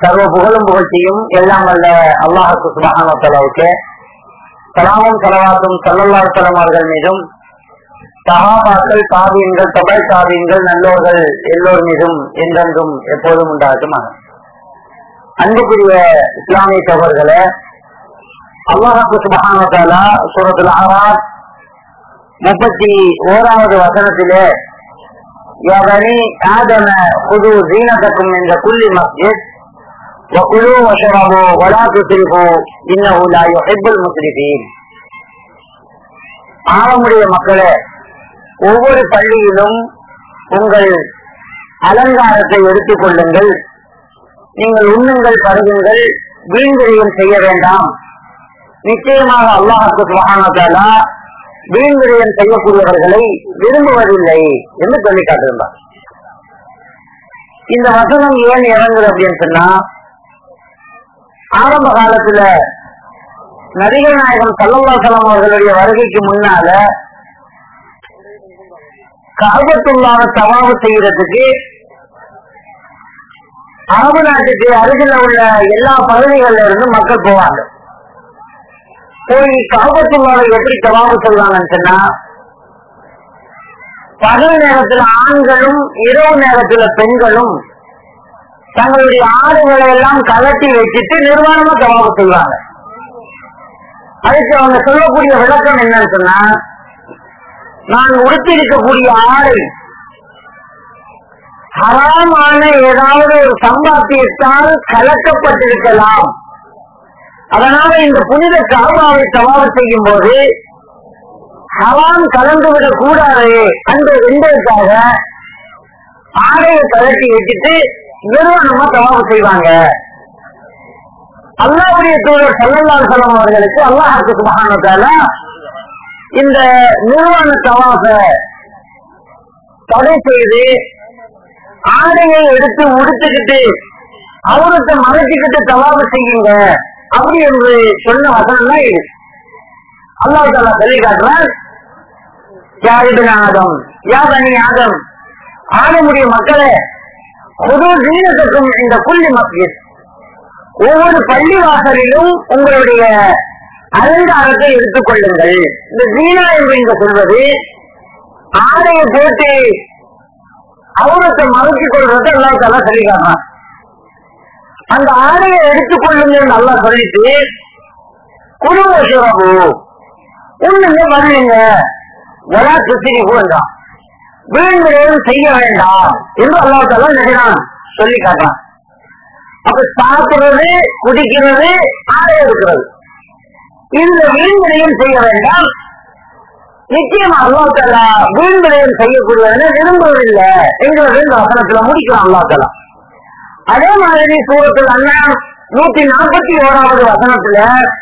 சர்வ புகழும் புகழ்ச்சியும் எல்லாம் வல்ல அல்லாஹுக்கு சுபகானத்தலாவுக்கு சலாமும் சலவாத்தும் சல்லல்லாஹு அலைஹி அவர்கள் மீதும் சஹாபாக்கள் காவியங்கள் தபாய் காவியங்கள் நல்லோர்கள் எல்லோர் மீதும் என்றென்றும் எப்போதும் உண்டாகட்டுமாக அன்புக்குரிய இஸ்லாமிய சகோதரர்களே அல்லாஹுக்கு சுபகானத்தாலா சூரத்துல ஆறார் முப்பத்தி ஓராவது வசனத்திலே يا بني آدم خذوا زينتكم عند كل مسجد وكلوا واشربوا ولا تسرفوا إنه لا يحب المسرفين ஆழமுடைய மக்களே ஒவ்வொரு பள்ளியிலும் உங்கள் அலங்காரத்தை எடுத்துக் கொள்ளுங்கள் நீங்கள் உண்ணுங்கள் பருகுங்கள் வீண்விரயம் செய்ய வேண்டாம் நிச்சயமாக அல்லாஹுக்கு சுபஹானதாலா வீண்விரயம் செய்யக்கூடியவர்களை விரும்புவதில்லை என்று சொல்லி காட்டிருந்தார் இந்த வசனம் ஏன் இறங்குது அப்படின்னு சொன்னா ஆரம்ப காலத்துல நடிகர் நாயகம் சல்லல்லாசலம் அவர்களுடைய வருகைக்கு முன்னால காபத்துள்ளான தவாவு செய்யறதுக்கு அரபு நாட்டுக்கு அருகில் உள்ள எல்லா பகுதிகளில் இருந்து மக்கள் போவாங்க போய் காபத்துள்ளாவை எப்படி தவாவு செய்வாங்கன்னு சொன்னா பகல் நேரத்துல ஆண்களும் இரவு நேரத்துல பெண்களும் தங்களுடைய ஆடுகளை எல்லாம் கலட்டி வச்சுட்டு நிர்வாணமா தவாவு செய்வாங்க அதுக்கு அவங்க சொல்லக்கூடிய விளக்கம் என்னன்னு சொன்னா நான் உடுத்திருக்கக்கூடிய ஆடை ஹராமான ஏதாவது ஒரு சம்பாத்தியத்தால் கலக்கப்பட்டிருக்கலாம் அதனால இந்த புனித காபாவை தவாவு செய்யும் போது ஹராம் கலந்து விடக் கூடாது அந்த எந்ததுக்காக ஆடையை கலட்டி வச்சுட்டு நிறுவனமா தவாவு செய்வாங்க அல்லாவுடைய தூதர் சல்லல்லாஹு செல்லம் அவர்களுக்கு அல்லாஹுக்கு சுபஹானத்தால இந்த நிறுவன தவாச தடை செய்து ஆடையை எடுத்து உடுத்துக்கிட்டு அவரத்தை மறைச்சுக்கிட்டு தவாவு செய்யுங்க அப்படி என்று சொன்ன வசனம் தான் இது அல்லாஹ் தாலா சொல்லி காட்டுறார் யாரிபின் ஆதம் யா பனி ஆதம் ஆடமுடைய மக்களே ஒரு ஜீனத்துக்கும் இந்த புள்ளி மஸ்ஜித் ஒவ்வொரு பள்ளி வாசலிலும் உங்களுடைய அலங்காரத்தை எடுத்துக் கொள்ளுங்கள் இந்த ஜீனா என்று இங்க சொல்வது ஆடையை போட்டு அவரத்தை மறைத்துக் கொள்றதை எல்லாம் தலா சொல்லி காட்டுறான் அந்த ஆடையை எடுத்துக் கொள்ளுங்கள் நல்லா சொல்லிட்டு குடும்ப சிறப்பு ஒண்ணுங்க வருவீங்க வலா சுத்திரி வேண்டாம் வீண்விரையும் செய்ய வேண்டாம் என்று அல்லாத்தால நினைக்கிறான் சொல்லி காட்டான் அப்ப சாப்பிடுறது குடிக்கிறது ஆடை இருக்கிறது இந்த வீண்விரையும் செய்ய வேண்டாம் நிச்சயமா அல்லாத்தால வீண்விரையும் செய்யக்கூடியவனை விரும்புவதில்லை என்கிறது இந்த வசனத்துல முடிக்கலாம் அல்லாத்தாலா அதே மாதிரி சூரத்தில் அண்ணா நூத்தி நாற்பத்தி ஓராவது வசனத்துல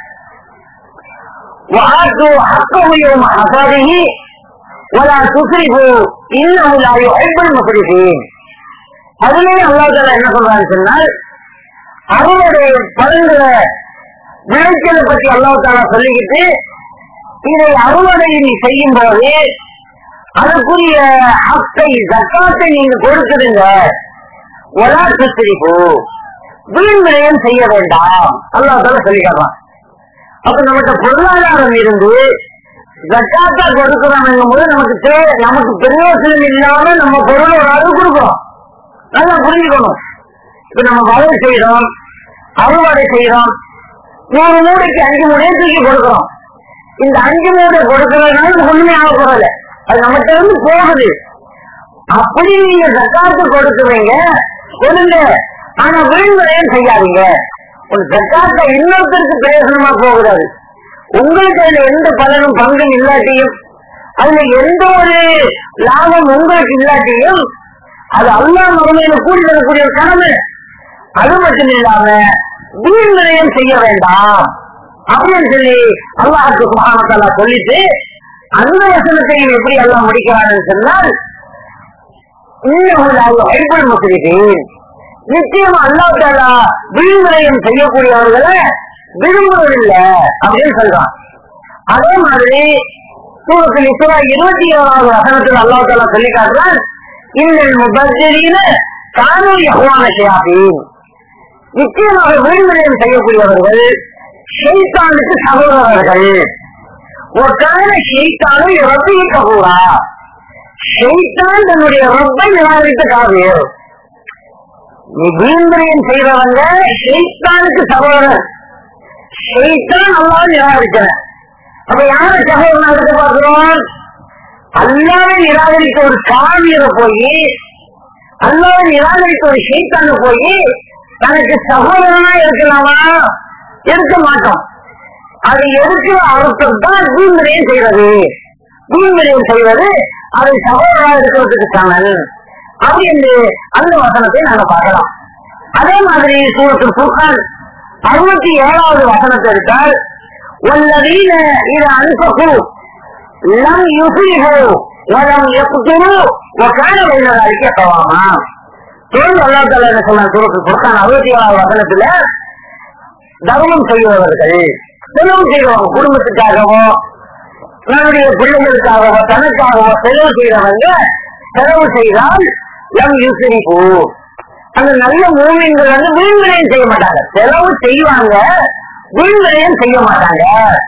وآتوا حقه يوم حصاده ولا تسرفوا إنه لا يحب المسرفين அதுலயே அல்லாஹால என்ன சொல்றான்னு சொன்னால் அவருடைய பருங்கிற விளைச்சலை பற்றி அல்லாஹால சொல்லிக்கிட்டு இதை அறுவடை செய்யும் போது அதற்குரிய ஹக்கை ஜக்காத்தை நீங்க கொடுத்துடுங்க ஒலா சுத்திரிப்பு வீண் விரயம் செய்ய வேண்டாம் அல்லாஹால சொல்லி காட்டுறான் அப்ப நமக்கு பொருளாதாரம் இருந்து ஜக்காத்தா கொடுக்கிறோம் போது நமக்கு தே- நமக்கு பிரயோசனம் இல்லாம நம்ம பொருள் ஒரு அளவு கொடுக்கிறோம் நல்லா புரிஞ்சுக்கணும் இப்ப நம்ம வயல் செய்யறோம் அறுவடை செய்யறோம் நூறு மூடைக்கு அஞ்சு மூடையை தூக்கி கொடுக்கிறோம் இந்த அஞ்சு மூடை கொடுக்கறதுனால நமக்கு ஒண்ணுமே ஆக போறதில்ல அது நம்மகிட்ட இருந்து போகுது அப்படி நீங்க ஜக்காத்து கொடுக்குறீங்க கொடுங்க ஆனா விழுந்துரையும் செய்யாதீங்க ஒரு ஜக்காத்தை இன்னொருத்தருக்கு பிரயோசனமா போகிறாரு உங்களுக்கு அதுல எந்த பலனும் பங்கும் இல்லாட்டியும் அதுல எந்த ஒரு லாபம் உங்களுக்கு இல்லாட்டியும் அது அல்லா மறுமையில கூடி வரக்கூடிய ஒரு கடமை அது மட்டும் இல்லாம வீண் விரயம் செய்ய வேண்டாம் அப்படின்னு சொல்லி அல்லாஹுக்கு சுகானத்தால சொல்லிட்டு அந்த வசனத்தையும் எப்படி எல்லாம் முடிக்கிறான்னு சொன்னால் இன்னும் ஐபுல் முஸ்லிமின் நிச்சயம் அல்லாஹாலா விழுமுறையம் செய்யக்கூடியவர்களை விரும்புவதில்லை அப்படின்னு சொல்றான் அதே மாதிரி சூரத்தில் இஸ்ரா இருபத்தி ஏழாவது வசனத்தில் அல்லாஹாலா சொல்லி காட்டுறான் இந்த முபத்திரின காணொலி அகவான ஷியாபின் நிச்சயமாக வீழ்நிலையம் செய்யக்கூடியவர்கள் ஷெய்தானுக்கு சகோதரர்கள் ஒரு கால ஷெய்தானும் ரப்பியை கபூரா ஷெய்தான் தன்னுடைய ரப்பை நிராகரித்த காவியர் நீ வீழ்நிலையம் செய்றவங்க ஷெய்தானுக்கு சகோதரர் ஷெய்தான் அல்லாஹ் நிராகரிக்கிறேன் அப்ப யார சகோதரனா இருக்க பார்க்கிறோம் அல்லாவை நிராகரித்த ஒரு காவியரை போய் அல்லாவை நிராகரித்த ஒரு ஷெய்தான போய் தனக்கு சகோதரனா இருக்கலாமா இருக்க மாட்டோம் அது எதுக்கு அர்த்தம் தான் வீண்விரையும் செய்வது வீண்விரையும் செய்வது அது சகோதரா இருக்கிறதுக்கு சமன் அப்படி என்று அந்த வசனத்தை நாங்க பார்க்கலாம் அதே மாதிரி சூரத்தில் சுல்தான் அறுபத்தி ஏழாவது வசனத்தை எடுத்தால் والذين إذا أنفقوا لم يفلحوا ولم يقتلوا وكان بين ذلك قواما தொடர்ந்து அல்லா தாலா என்ன சொன்ன சூரத்தில் சுல்தான் அறுபத்தி ஏழாவது வசனத்துல தர்மம் செய்பவர்கள் செலவு செய்வாங்க குடும்பத்துக்காகவோ தன்னுடைய பிள்ளைகளுக்காகவோ தனக்காகவோ செலவு செய்யறவங்க செலவு செய்தால் எம் யூசரிப்பு அந்த நல்ல மூவியங்கள் வந்து வீண்விரையும் செய்ய மாட்டாங்க செலவு செய்வாங்க வீண்விரையும் செய்ய மாட்டாங்க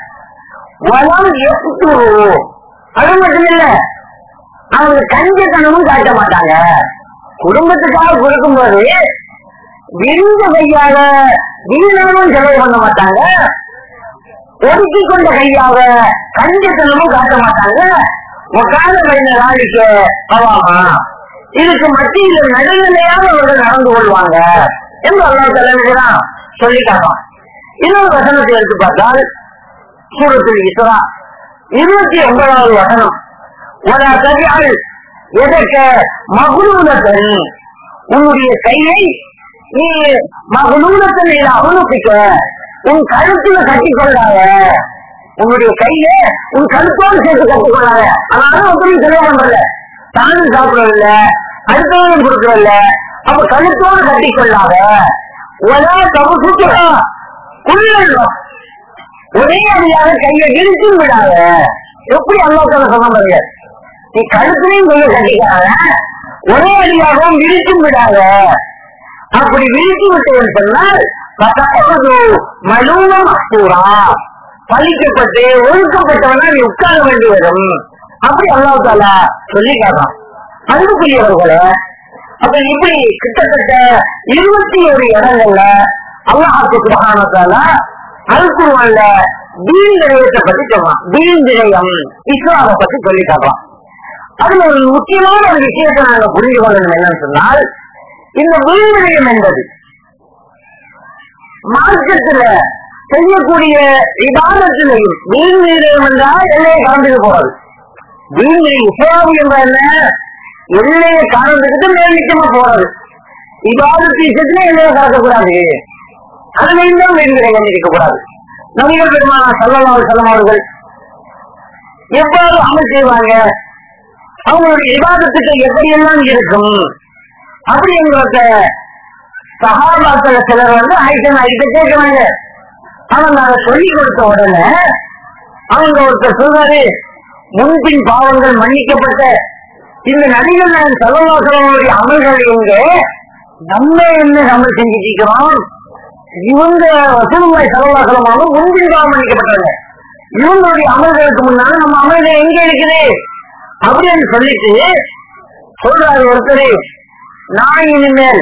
வளம் எட்டு அது மட்டும் இல்ல அவங்க கஞ்சத்தனமும் காட்ட மாட்டாங்க குடும்பத்துக்காக கொடுக்கும்போது விரிந்த கையாக வீணாவும் செலவு பண்ண மாட்டாங்க ஒதுக்கி கொண்ட கையாக கஞ்சத்தனமும் காட்ட மாட்டாங்க உட்கார வைந்த நாளைக்கு பவாமா இதுக்கு மத்தியில் நடுநிலையாக அவர்கள் நடந்து கொள்வாங்க என்று அல்லா தலைமைதான் சொல்லி காட்டான் இன்னொரு வசனத்தை எடுத்து பார்த்தால் சூரத்தில் இஸ்ரா இருபத்தி ஒன்பதாவது வசனம் ஒரு சரியால் எதற்க மகுலூலத்தன் உன்னுடைய கையை நீ மகுலூலத்தன் அவனுப்பிக்க உன் கழுத்துல கட்டிக் கொள்ளாத உன்னுடைய கைய உன் கழுத்தோடு சேர்த்து கட்டிக் கொள்ளாத அதனால ஒருத்தரும் செலவு பண்றல தானும் சாப்பிடவில்ல அடுத்தவனும் கொடுக்கறதில்ல அப்ப கழுத்தோடு கட்டிக் கொள்ளாத ஒரே தப்பு சுற்றுலா குள்ளம் ஒரே அடியாக கையை இழுத்தும் விடாத எப்படி அல்லாத்தால சொன்ன பாருங்க நீ கழுத்துலையும் கையை கட்டிக்காத ஒரே அடியாகவும் விரிச்சும் விடாத அப்படி விரித்து விட்டேன் சொன்னால் பத்தாவது மலூனம் அசூரா பழிக்கப்பட்டு ஒழுக்கப்பட்டவனா நீ உட்கார வேண்டி வரும் அப்படி அல்லாத்தால சொல்லி காட்டான் அன்புக்குரியவர்களே அப்ப இப்படி கிட்டத்தட்ட இருபத்தி ஒரு இடங்கள்ல அல்லாஹாக்கு சுபகானத்தால அல்குருவான்ல தீன் நிலையத்தை பத்தி சொல்றான் தீன் நிலையம் இஸ்லாமை பத்தி சொல்லி காட்டுறான் அதுல ஒரு முக்கியமான ஒரு விஷயத்தை நாங்க புரிந்து கொள்ளணும் என்னன்னு சொன்னால் இந்த வீண் நிலையம் என்பது மார்க்கத்துல செய்யக்கூடிய விவாதத்திலையும் வீண் நிலையம் என்றால் எல்லையை கடந்துட்டு போறது வீண் நிலையம் இஸ்லாமி என்ற என்ன எல்லையை காரணத்துக்கு மேல் நிச்சயமா போறது விவாதத்து விஷயத்துல எல்லையை கடக்கக்கூடாது அதுலையும் தான் வீண் நிலையம் இருக்க கூடாது நபிகள் பெருமானா சல்லல்லாஹு செல்லம் அவர்கள் எவ்வாறு அமல் செய்வாங்க அவங்களுடைய விவாதத்துக்கு எப்படியெல்லாம் இருக்கும் அப்படிங்கிறத சகாபாக்கள் சிலர் வந்து ஆயிஷன் ஆகிட்ட கேட்கிறாங்க அவங்க அதை சொல்லி கொடுத்த உடனே அவங்க ஒருத்தர் சொல்றாரு முன்பின் பாவங்கள் மன்னிக்கப்பட்ட இந்த நடிகர் நான் சலவாசலனுடைய அமல்கள் எங்க நம்ம என்ன அமல் செஞ்சுட்டு இருக்கிறோம் இவங்க வசூலுமாய் சலவாசலமாக முன்பின் பாவம் மன்னிக்கப்பட்டவங்க இவங்களுடைய அமல்களுக்கு முன்னால நம்ம அமல்கள் எங்க இருக்குது அப்படின்னு சொல்லிட்டு சொல்றாரு ஒருத்தர் நான் இனிமேல்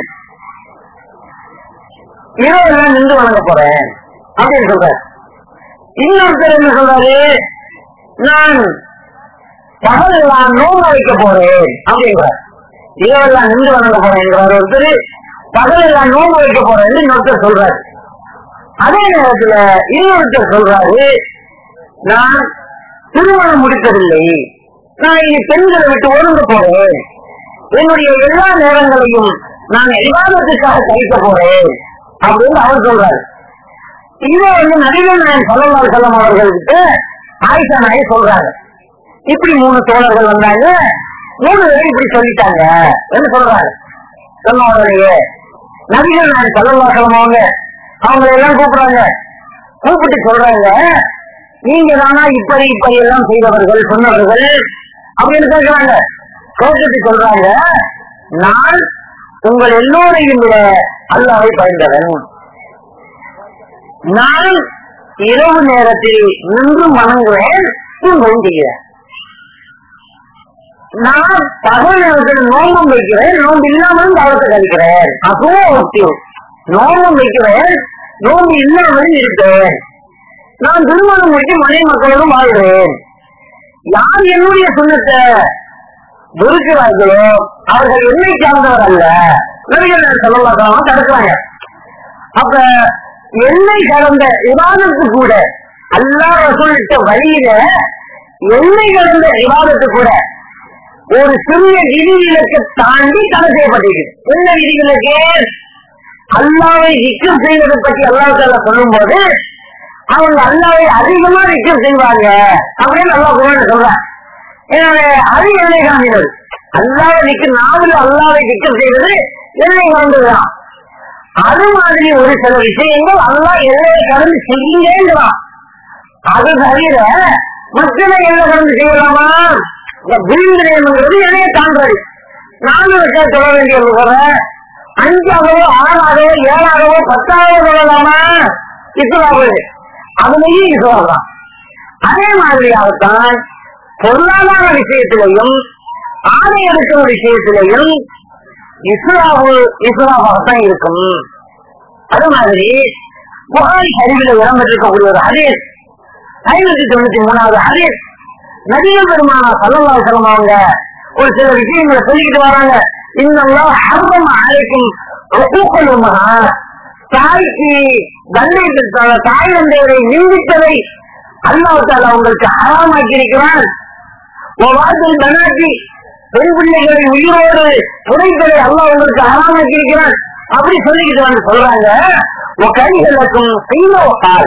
இரவெல்லாம் நின்று வணங்க போறேன் அப்படின்னு சொல்றாரு இன்னொருத்தர் என்ன சொல்றாரு நான் பகலெல்லாம் நோன்பு வைக்க போறேன் அப்படிங்கிறார் இரவெல்லாம் நின்று வணங்க போறேன் ஒருத்தர் பகலெல்லாம் நோன்பு வைக்க போறேன்னு இன்னொருத்தர் சொல்றாரு அதே நேரத்துல இன்னொருத்தர் சொல்றாரு நான் திருமணம் முடிக்கவில்லை நான் இனி பெண்களை விட்டு ஒழுங்க போறேன் என்னுடைய எல்லா நேரங்களையும் நான் விவாதத்துக்காக கழிக்க போறேன் அப்படின்னு அவர் சொல்றாரு இதை வந்து நடிகர் நாயன் சொல்லலாம் செல்லம் அவர்கள்கிட்ட ஆயிஷா நாயை சொல்றாங்க இப்படி மூணு தோழர்கள் வந்தாங்க மூணு பேரும் இப்படி சொல்லிட்டாங்க என்று சொல்றாங்க சொன்ன உடனேயே நடிகர் நாயன் சொல்லலாம் செல்லம் அவங்க அவங்க எல்லாம் கூப்பிடுறாங்க கூப்பிட்டு சொல்றாங்க நீங்க தானா இப்படி இப்படி எல்லாம் செய்தவர்கள் சொன்னவர்கள் அப்படின்னு கேட்கிறாங்க கேட்டுட்டு சொல்றாங்க நான் உங்கள் எல்லோரையும் விட அல்லாவை பயந்தவன் நான் இரவு நேரத்தில் நின்று வணங்குவேன் தூங்கவும் செய்கிறேன் நான் பகல் நேரத்தில் நோம்பும் வைக்கிறேன் நோம்பு இல்லாமலும் காலத்தை கழிக்கிறேன் அதுவும் முக்கியம் நோம்பும் வைக்கிறேன் நோம்பு இல்லாமலும் இருப்பேன் நான் திருமணம் முடித்து மனைவி மக்களோடும் வாழ்கிறேன் யார் என்னுடைய சுண்ணத்தை வெறுக்கிறார்களோ அவர்கள் என்னை சார்ந்தவர் அல்ல நபிகள் சொல்லலாம் தடுக்கிறாங்க அப்ப என்னை கடந்த விவாதத்து கூட அல்லாஹ் ரசூலிட்ட வழியில என்னை கடந்த விவாதத்து கூட ஒரு சிறிய விதிவிலக்கு தாண்டி தடை செய்யப்பட்டிருக்கு என்ன விதிவிலக்கு அல்லாவை நிக்கம் செய்வதை பற்றி அல்லாஹால சொல்லும் போது அவங்க அல்லாவை அதிகமா நிக்கம் செய்வாங்க அப்படின்னு அல்லா குரான் சொல்றான் எனவே அது எல்லை காண்கிறது அல்லாவை நிக்க நாவல் அல்லாவை நிக்கம் செய்வது எல்லை காண்பதுதான் அது மாதிரி ஒரு சில விஷயங்கள் அல்லா எல்லையை கடந்து செய்யுங்கிறான் அது தவிர மக்களை எல்லை கடந்து செய்யலாமா இந்த விழுந்திரங்கிறது எல்லையை தாண்டாது நாலு விஷயம் சொல்ல வேண்டிய கூட அஞ்சாகவோ ஆறாகவோ ஏழாகவோ பத்தாகவோ சொல்லலாமா இஸ்லாவது அதுலயும் இஸ்லாம் தான் அதே மாதிரியாகத்தான் பொருளாதார விஷயத்திலையும் ஆடை எடுக்கிற விஷயத்திலையும் இஸ்லாவு இஸ்லாமாகத்தான் இருக்கும் அது மாதிரி புகாரி ஹரிவில இடம் பெற்றிருக்கக்கூடிய ஒரு ஹதீஸ் ஐநூத்தி தொண்ணூத்தி மூணாவது ஹதீஸ் நபிகள் பெருமானா சல்லல்லா செல்லம் அவங்க ஒரு சில விஷயங்களை சொல்லிக்கிட்டு வராங்க இன்னெல்லாம் ஹர்வம் அழைக்கும் ஒப்புக்கொள்ளுமா தாய்க்கு தண்டை பெற்ற தாய் தந்தையரை நிந்தித்ததை அல்லாஹால உங்களுக்கு ஹராமாக்கி இருக்கிறான் வாசல் தனாக்கி பெண் பிள்ளைகளை உயிரோடு புதைப்பதை அல்லாஹ் உங்களுக்கு ஹராமாக்கி இருக்கிறான் அப்படி சொல்லிக்கிட்டு வந்து சொல்றாங்க உன் கைகளுக்கும் செய்தோக்கால்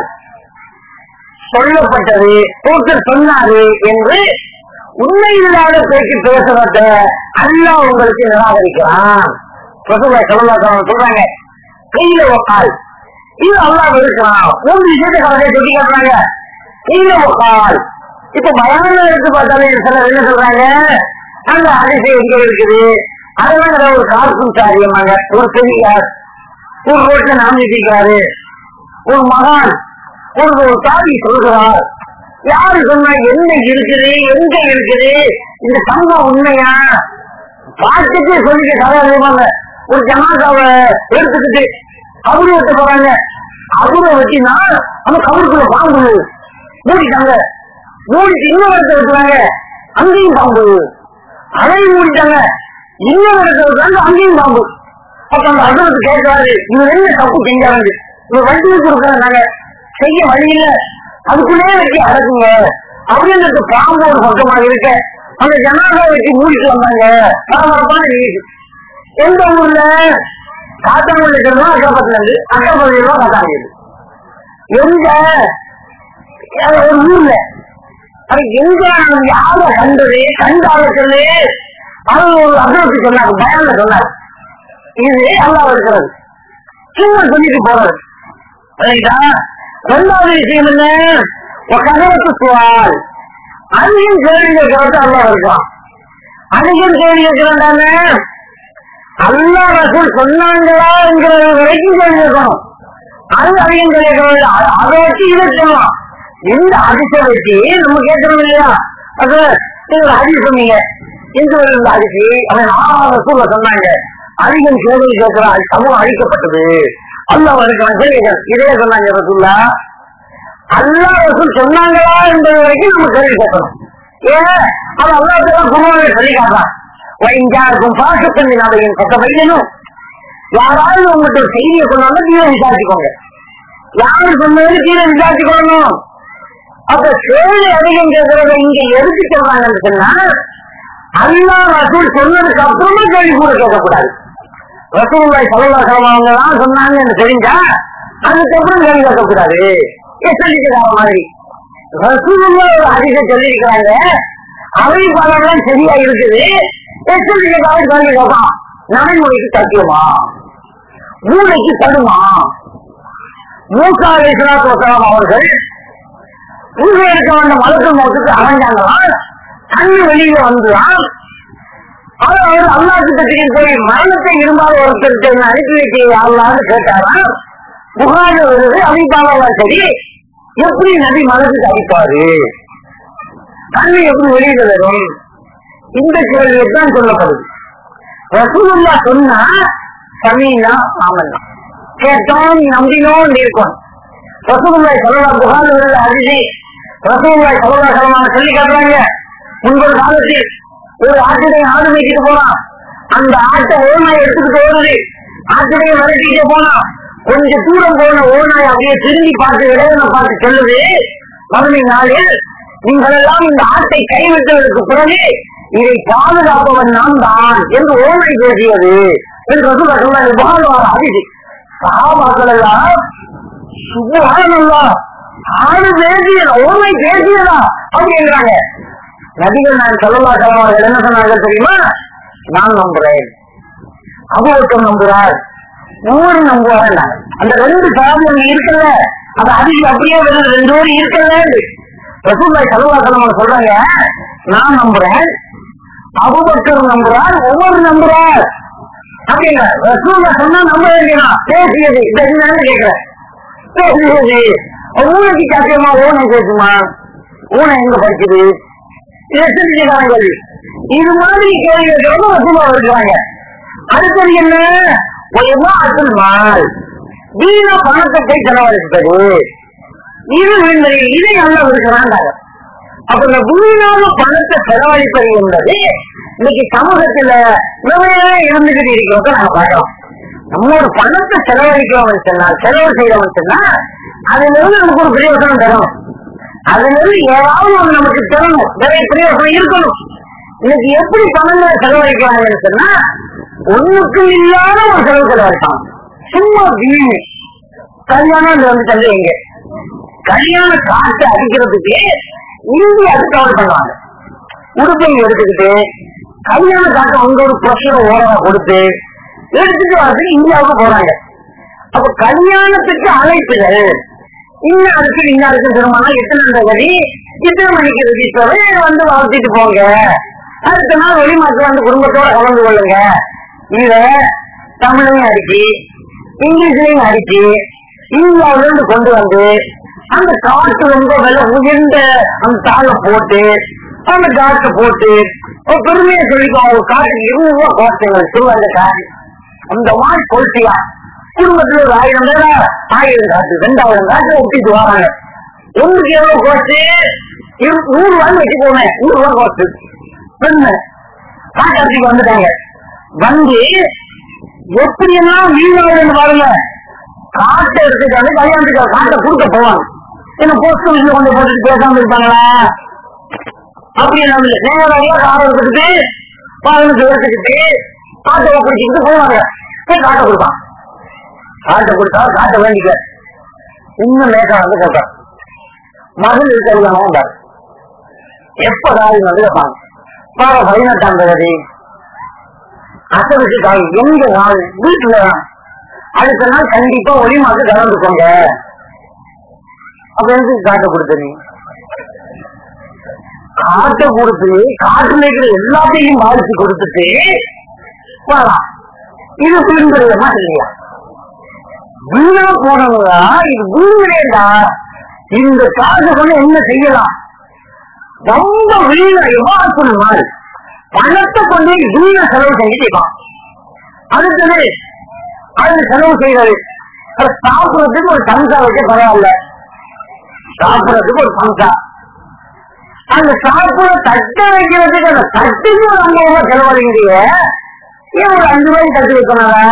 சொல்லப்பட்டது ஒருத்தர் சொன்னாரு என்று உண்மை இல்லாத பேச்சு பேசுறத அல்லாஹ் உங்களுக்கு நிராகரிக்கிறான் ரசூலுல்லாஹி ஸல்லல்லாஹு அலைஹி வஸல்லம் சொல்றாங்க கையில ஒக்கால் இது அல்லாஹ் இருக்கிறான் மூன்று விஷயத்தை கலந்து சொல்லி காட்டுறாங்க கையில ஒக்கால் இப்ப பயான எடுத்து பார்த்தாலே சிலர் என்ன சொல்றாங்க அந்த அதிசயம் எங்க இருக்குது அதெல்லாம் ஏதோ ஒரு கார்ட்டூன் சாரியமாங்க ஒரு பெரியார் ஒரு ரோட்ல நாம் நிற்கிறாரு ஒரு மகான் ஒரு ஒரு தாதி சொல்கிறார் யாரு சொன்னா என்ன இருக்குது எங்க இருக்குது இந்த சம்பவம் உண்மையா பார்த்துட்டு சொல்லிக்க கதை எழுதுவாங்க ஒரு ஜனாதாவை எடுத்துக்கிட்டு கபடி வெட்ட போறாங்க அவரை வச்சுனா அந்த கபருக்குள்ள பாம்பு மூடிட்டாங்க மூடிட்டு இன்னொரு இடத்த வெட்டுறாங்க அங்கேயும் பாம்பு அதையும் மூடிட்டாங்க இன்னொரு இடத்த வெட்டுறாங்க அங்கேயும் பாம்பு அப்ப அந்த அகலத்து கேட்கிறாரு இவர் என்ன தப்பு செஞ்சாரு இவர் வண்டியை கொடுக்கறாங்க நாங்க செய்ய வழி இல்ல அதுக்குள்ளே வச்சு அடக்குங்க அப்படின்றது பாம்பு ஒரு பக்கமாக இருக்க அந்த ஜனாதா வச்சு மூடிட்டு வந்தாங்க பரபரப்பான நிகழ்ச்சி எந்த ஊர்ல காத்தாங்குடி இருக்கிறதா அக்கபத்துல இருந்து அக்கபதியில காத்தாங்குடி எங்க அது ஒரு ஊர்ல அது எங்க யார கண்டது கண்டாலத்துல அது ஒரு அகலத்து சொன்னாங்க பயன்ல சொன்னாங்க இது அல்லாஹ் இருக்கிறது சும்மா சொல்லிட்டு போறது ரைட்டா ரெண்டாவது விஷயம் என்ன கதவத்து சுவால் அதிகம் கேள்வி கேட்கறது அல்லாஹ் இருக்கான் அதிகம் கேள்வி கேட்கிறான் தானே அல்லாஹ் ரசூல் சொன்னாங்களாங்கிறது வரைக்கும் கேள்வி கேட்கணும் அது அதிகம் கேட்கறது அதை வச்சு இதை சொல்லலாம் இந்த அதிசய வச்சு நம்ம கேட்கணும் இல்லையா அது நீங்க அதி சொன்னீங்க இந்த இந்த அரிசி அவன் ஆறாவது ரசூல்ல சொன்னாங்க அதிகம் கேள்வி கேட்கிறான் அது சமூகம் அழிக்கப்பட்டது அல்லாஹ் இருக்கிறான் கேள்விகள் இதே சொன்னாங்க ரசூல்லா அல்லாஹ் ரசூல் சொன்னாங்களா என்பது வரைக்கும் நம்ம கேள்வி கேட்கணும் ஏன் அது அல்லாஹ் குருவானை சொல்லி காட்டான் வைஞ்சாருக்கும் பாசத்தின் அதையும் பக்க வைக்கணும் யாராவது உங்கள்கிட்ட ஒரு செய்தியை சொன்னாலும் தீர விசாரிச்சுக்கோங்க யாரு சொன்னது தீர விசாரிச்சுக்கணும் அப்ப கேள்வி அதிகம் கேட்கறத இங்க எதுக்கு சொல்றாங்கன்னு சொன்னா அல்லா ரசூல் சொன்னதுக்கு அப்புறமா கேள்வி கூட கேட்கக்கூடாது ரசூல்லாய் சல்லல்லாஹு அவங்க தான் சொன்னாங்கன்னு தெரிஞ்சா அதுக்கப்புறம் கேள்வி கேட்கக்கூடாது எச்சரிக்கிறாங்க மாதிரி ரசூலுல்லா ஒரு அதிகம் சொல்லியிருக்கிறாங்க அவை பலம்லாம் சரியா இருக்குது எச்சரிக்கைக்காக கேள்வி கேட்பான் நடைமுறைக்கு சத்தியமா மூளைக்கு தடுமா மூசா இஸ்லாத்து வசலாம் அவர்கள் பூஜை எடுக்க வந்த மலக்கு மோத்துக்கு அலைஞ்சாங்களாம் தண்ணி வெளியில வந்துதான் அவர் அவர் அல்லா கிட்ட போய் மரணத்தை விரும்பாத ஒருத்தருக்கு என்ன அனுப்பி வைக்க யாருலான்னு கேட்டாராம் புகார வருது அடிப்பாளா சரி எப்படி நபி மனசுக்கு அடிப்பாரு கண்ணு எப்படி வெளியில வரும் இந்த கேள்வியை தான் சொல்லப்படுது ரசூலுல்லா சொன்னா சமீனா ஆமன்னா கேட்டோம் நம்பினோம் இருக்கும் ரசூலுல்லாய் சொல்லலாம் புகார் வருது அரிசி ரசூலுல்லாய் சொல்லலா சொல்லலாம் சொல்லி காட்டுறாங்க முன்பொரு காலத்தில் ஒரு ஆட்டினை ஆடு மேய்ச்சிட்டு போனான் அந்த ஆட்டை ஓனாய் எடுத்துக்கிட்டு ஓடுது ஆட்டினை விரட்டிட்டு போனான் கொஞ்சம் தூரம் போன ஓனாய் அப்படியே திரும்பி பார்த்து இடைவனை பார்த்து சொல்லுது மறுமை நாளில் நீங்கள் எல்லாம் இந்த ஆட்டை கைவிட்டதற்கு பிறகு இதை பாதுகாப்பவன் நான் தான் என்று ஓனாய் பேசியது என்று ரசூலா சொன்னாங்க புகார் அரிசி சகாபாக்கள் எல்லாம் சுபஹானல்லா ஆடு பேசியதா ஓமை பேசியதா அப்படிங்கிறாங்க நபிகள் நான் சொல்லலா கலவார்கள் என்ன சொன்னாங்க தெரியுமா நான் நம்புறேன் அபுபக்கர் நம்புறார் நூறு நம்புவார் அந்த ரெண்டு சாதம் இருக்கல அது அதிக அப்படியே வருது ரெண்டு ஊர் இருக்கல ரசூல்லாய் சல்லா கலவாங்க சொல்றாங்க நான் நம்புறேன் அபுபக்கர் நம்புறார் ஒவ்வொரு நம்புறார் அப்படிங்கிற ரசூல்லா சொன்னா நம்ப வேண்டியதா பேசியது இந்த என்னன்னு கேட்கிறேன் பேசுகிறது ஊனைக்கு சாத்தியமா ஊனை பேசுமா ஊனை எங்க படிக்குது எத்தனை கேள்வி இது மாதிரி கேள்வி கேட்கறது வசூலா இருக்கிறாங்க அடுத்தது என்ன ஒய்யமா அசல் மால் வீணா பணத்தை போய் செலவழிப்பது இது வீண்மதி இதை நல்லா இருக்கிறாங்க அப்ப இந்த வீணாக பணத்தை செலவழிப்பது என்பது இன்னைக்கு சமூகத்துல நிறைய இருந்துகிட்டு இருக்கிறத நாங்க பார்க்கலாம் நம்மளோட பணத்தை செலவழிக்கிறவன் சொன்னா செலவு செய்யறவன் சொன்னா அதுல இருந்து நமக்கு ஒரு பிரயோசனம் தரணும் அதுல இருந்து ஏதாவது ஒண்ணு நமக்கு தரணும் நிறைய பிரயோசனம் இருக்கணும் இன்னைக்கு எப்படி பணங்களை செலவழிக்கிறாங்கன்னு சொன்னா ஒண்ணுக்கும் இல்லாத ஒரு செலவு செலவழிப்பாங்க சும்மா வீணு கல்யாணம் இது வந்து தந்து எங்க கல்யாண காசை அடிக்கிறதுக்கு இந்தி அதுக்காக பண்ணுவாங்க உடுப்பை எடுத்துக்கிட்டு கல்யாண காசை அவங்க ஒரு ப்ரெஷர் ஓரமா கொடுத்து எடுத்துட்டு வரதுக்கு இந்தியாவுக்கு போறாங்க அப்ப கல்யாணத்துக்கு அழைப்புகள் இன்னும் அதுக்கு இன்னும் அதுக்கு திருமணம் எத்தனை வழி இத்தனை மணிக்கு ரெஜிஸ்டர் வந்து வாழ்த்திட்டு போங்க அடுத்த நாள் வெளிநாட்டுல வந்து குடும்பத்தோட கலந்து கொள்ளுங்க இத தமிழையும் அடிச்சு இங்கிலீஷ்லயும் அடிச்சு இந்தியாவில இருந்து கொண்டு வந்து அந்த காட்டு ரொம்ப விலை உயர்ந்த அந்த தாளை போட்டு அந்த காட்டு போட்டு ஒரு பெருமையை சொல்லிக்கோ அவங்க காட்டுக்கு இருபது ரூபா கோஷ்டங்க திருவந்த காட்டு அந்த மாதிரி கொள்கையா குடும்பத்துல ஒரு ஆயிரம் பேரா ஆயிரம் காட்டு ரெண்டாயிரம் காட்டு ஒட்டிட்டு வராங்க ஒண்ணுக்கு எவ்வளவு கோஷ்டு நூறு ரூபாய் வச்சு போனேன் நூறு ரூபாய் கோஷ்டு பெண்ணு காட்டாட்சிக்கு வந்துட்டாங்க வந்து எப்படியெல்லாம் வீணாகுதுன்னு பாருங்க காட்டை எடுத்துக்காது கல்யாணத்துக்கு காட்டை கொடுக்க போவாங்க என்ன போஸ்ட் ஆபீஸ்ல கொண்டு போட்டுட்டு பேசாம இருப்பாங்களா அப்படி எல்லாம் இல்லை நேரடியா காரை எடுத்துக்கிட்டு பதினஞ்சு எடுத்துக்கிட்டு காட்டை ஒப்படைச்சுக்கிட்டு போவாங்க போய் காட்டை கொடுப்பான் காட்டை கொடுத்தா காட்டை வேண்டிக்க இன்னும் லேட்டா வந்து கேட்பான் மகள் இருக்கிறவங்க எப்ப காரி வந்து கேட்பாங்க பாரு பதினெட்டாம் தேதி அசலுக்கு காய் எங்க நாள் வீட்டுல அடுத்த நாள் கண்டிப்பா ஒளிமாக்கு கலந்துக்கோங்க அப்ப எனக்கு காட்டை கொடுத்த நீ காட்டை கொடுத்து காட்டுல இருக்கிற எல்லாத்தையும் பாதிச்சு கொடுத்துட்டு வாடா. இது வீண்கிறதமா இல்லையா வீணா போனவங்களா இது வீண்கிறேடா இந்த காசை கொண்டு என்ன செய்யலாம் ரொம்ப வீணா எவ்வாறு மாதிரி பணத்தை கொண்டு வீண செலவு செஞ்சுட்டான் அடுத்தது அது செலவு செய்யறது அது சாப்பிடறதுக்கு ஒரு சம்சா வைக்க பரவாயில்ல சாப்பிடறதுக்கு ஒரு சம்சா அந்த சாப்பிட தட்டை வைக்கிறதுக்கு அந்த தட்டுக்கு ஒரு ஐம்பது ரூபாய் செலவழிக்கிறீங்க ஏன் ஒரு அஞ்சு ரூபாய்க்கு தட்டு வைக்கணும்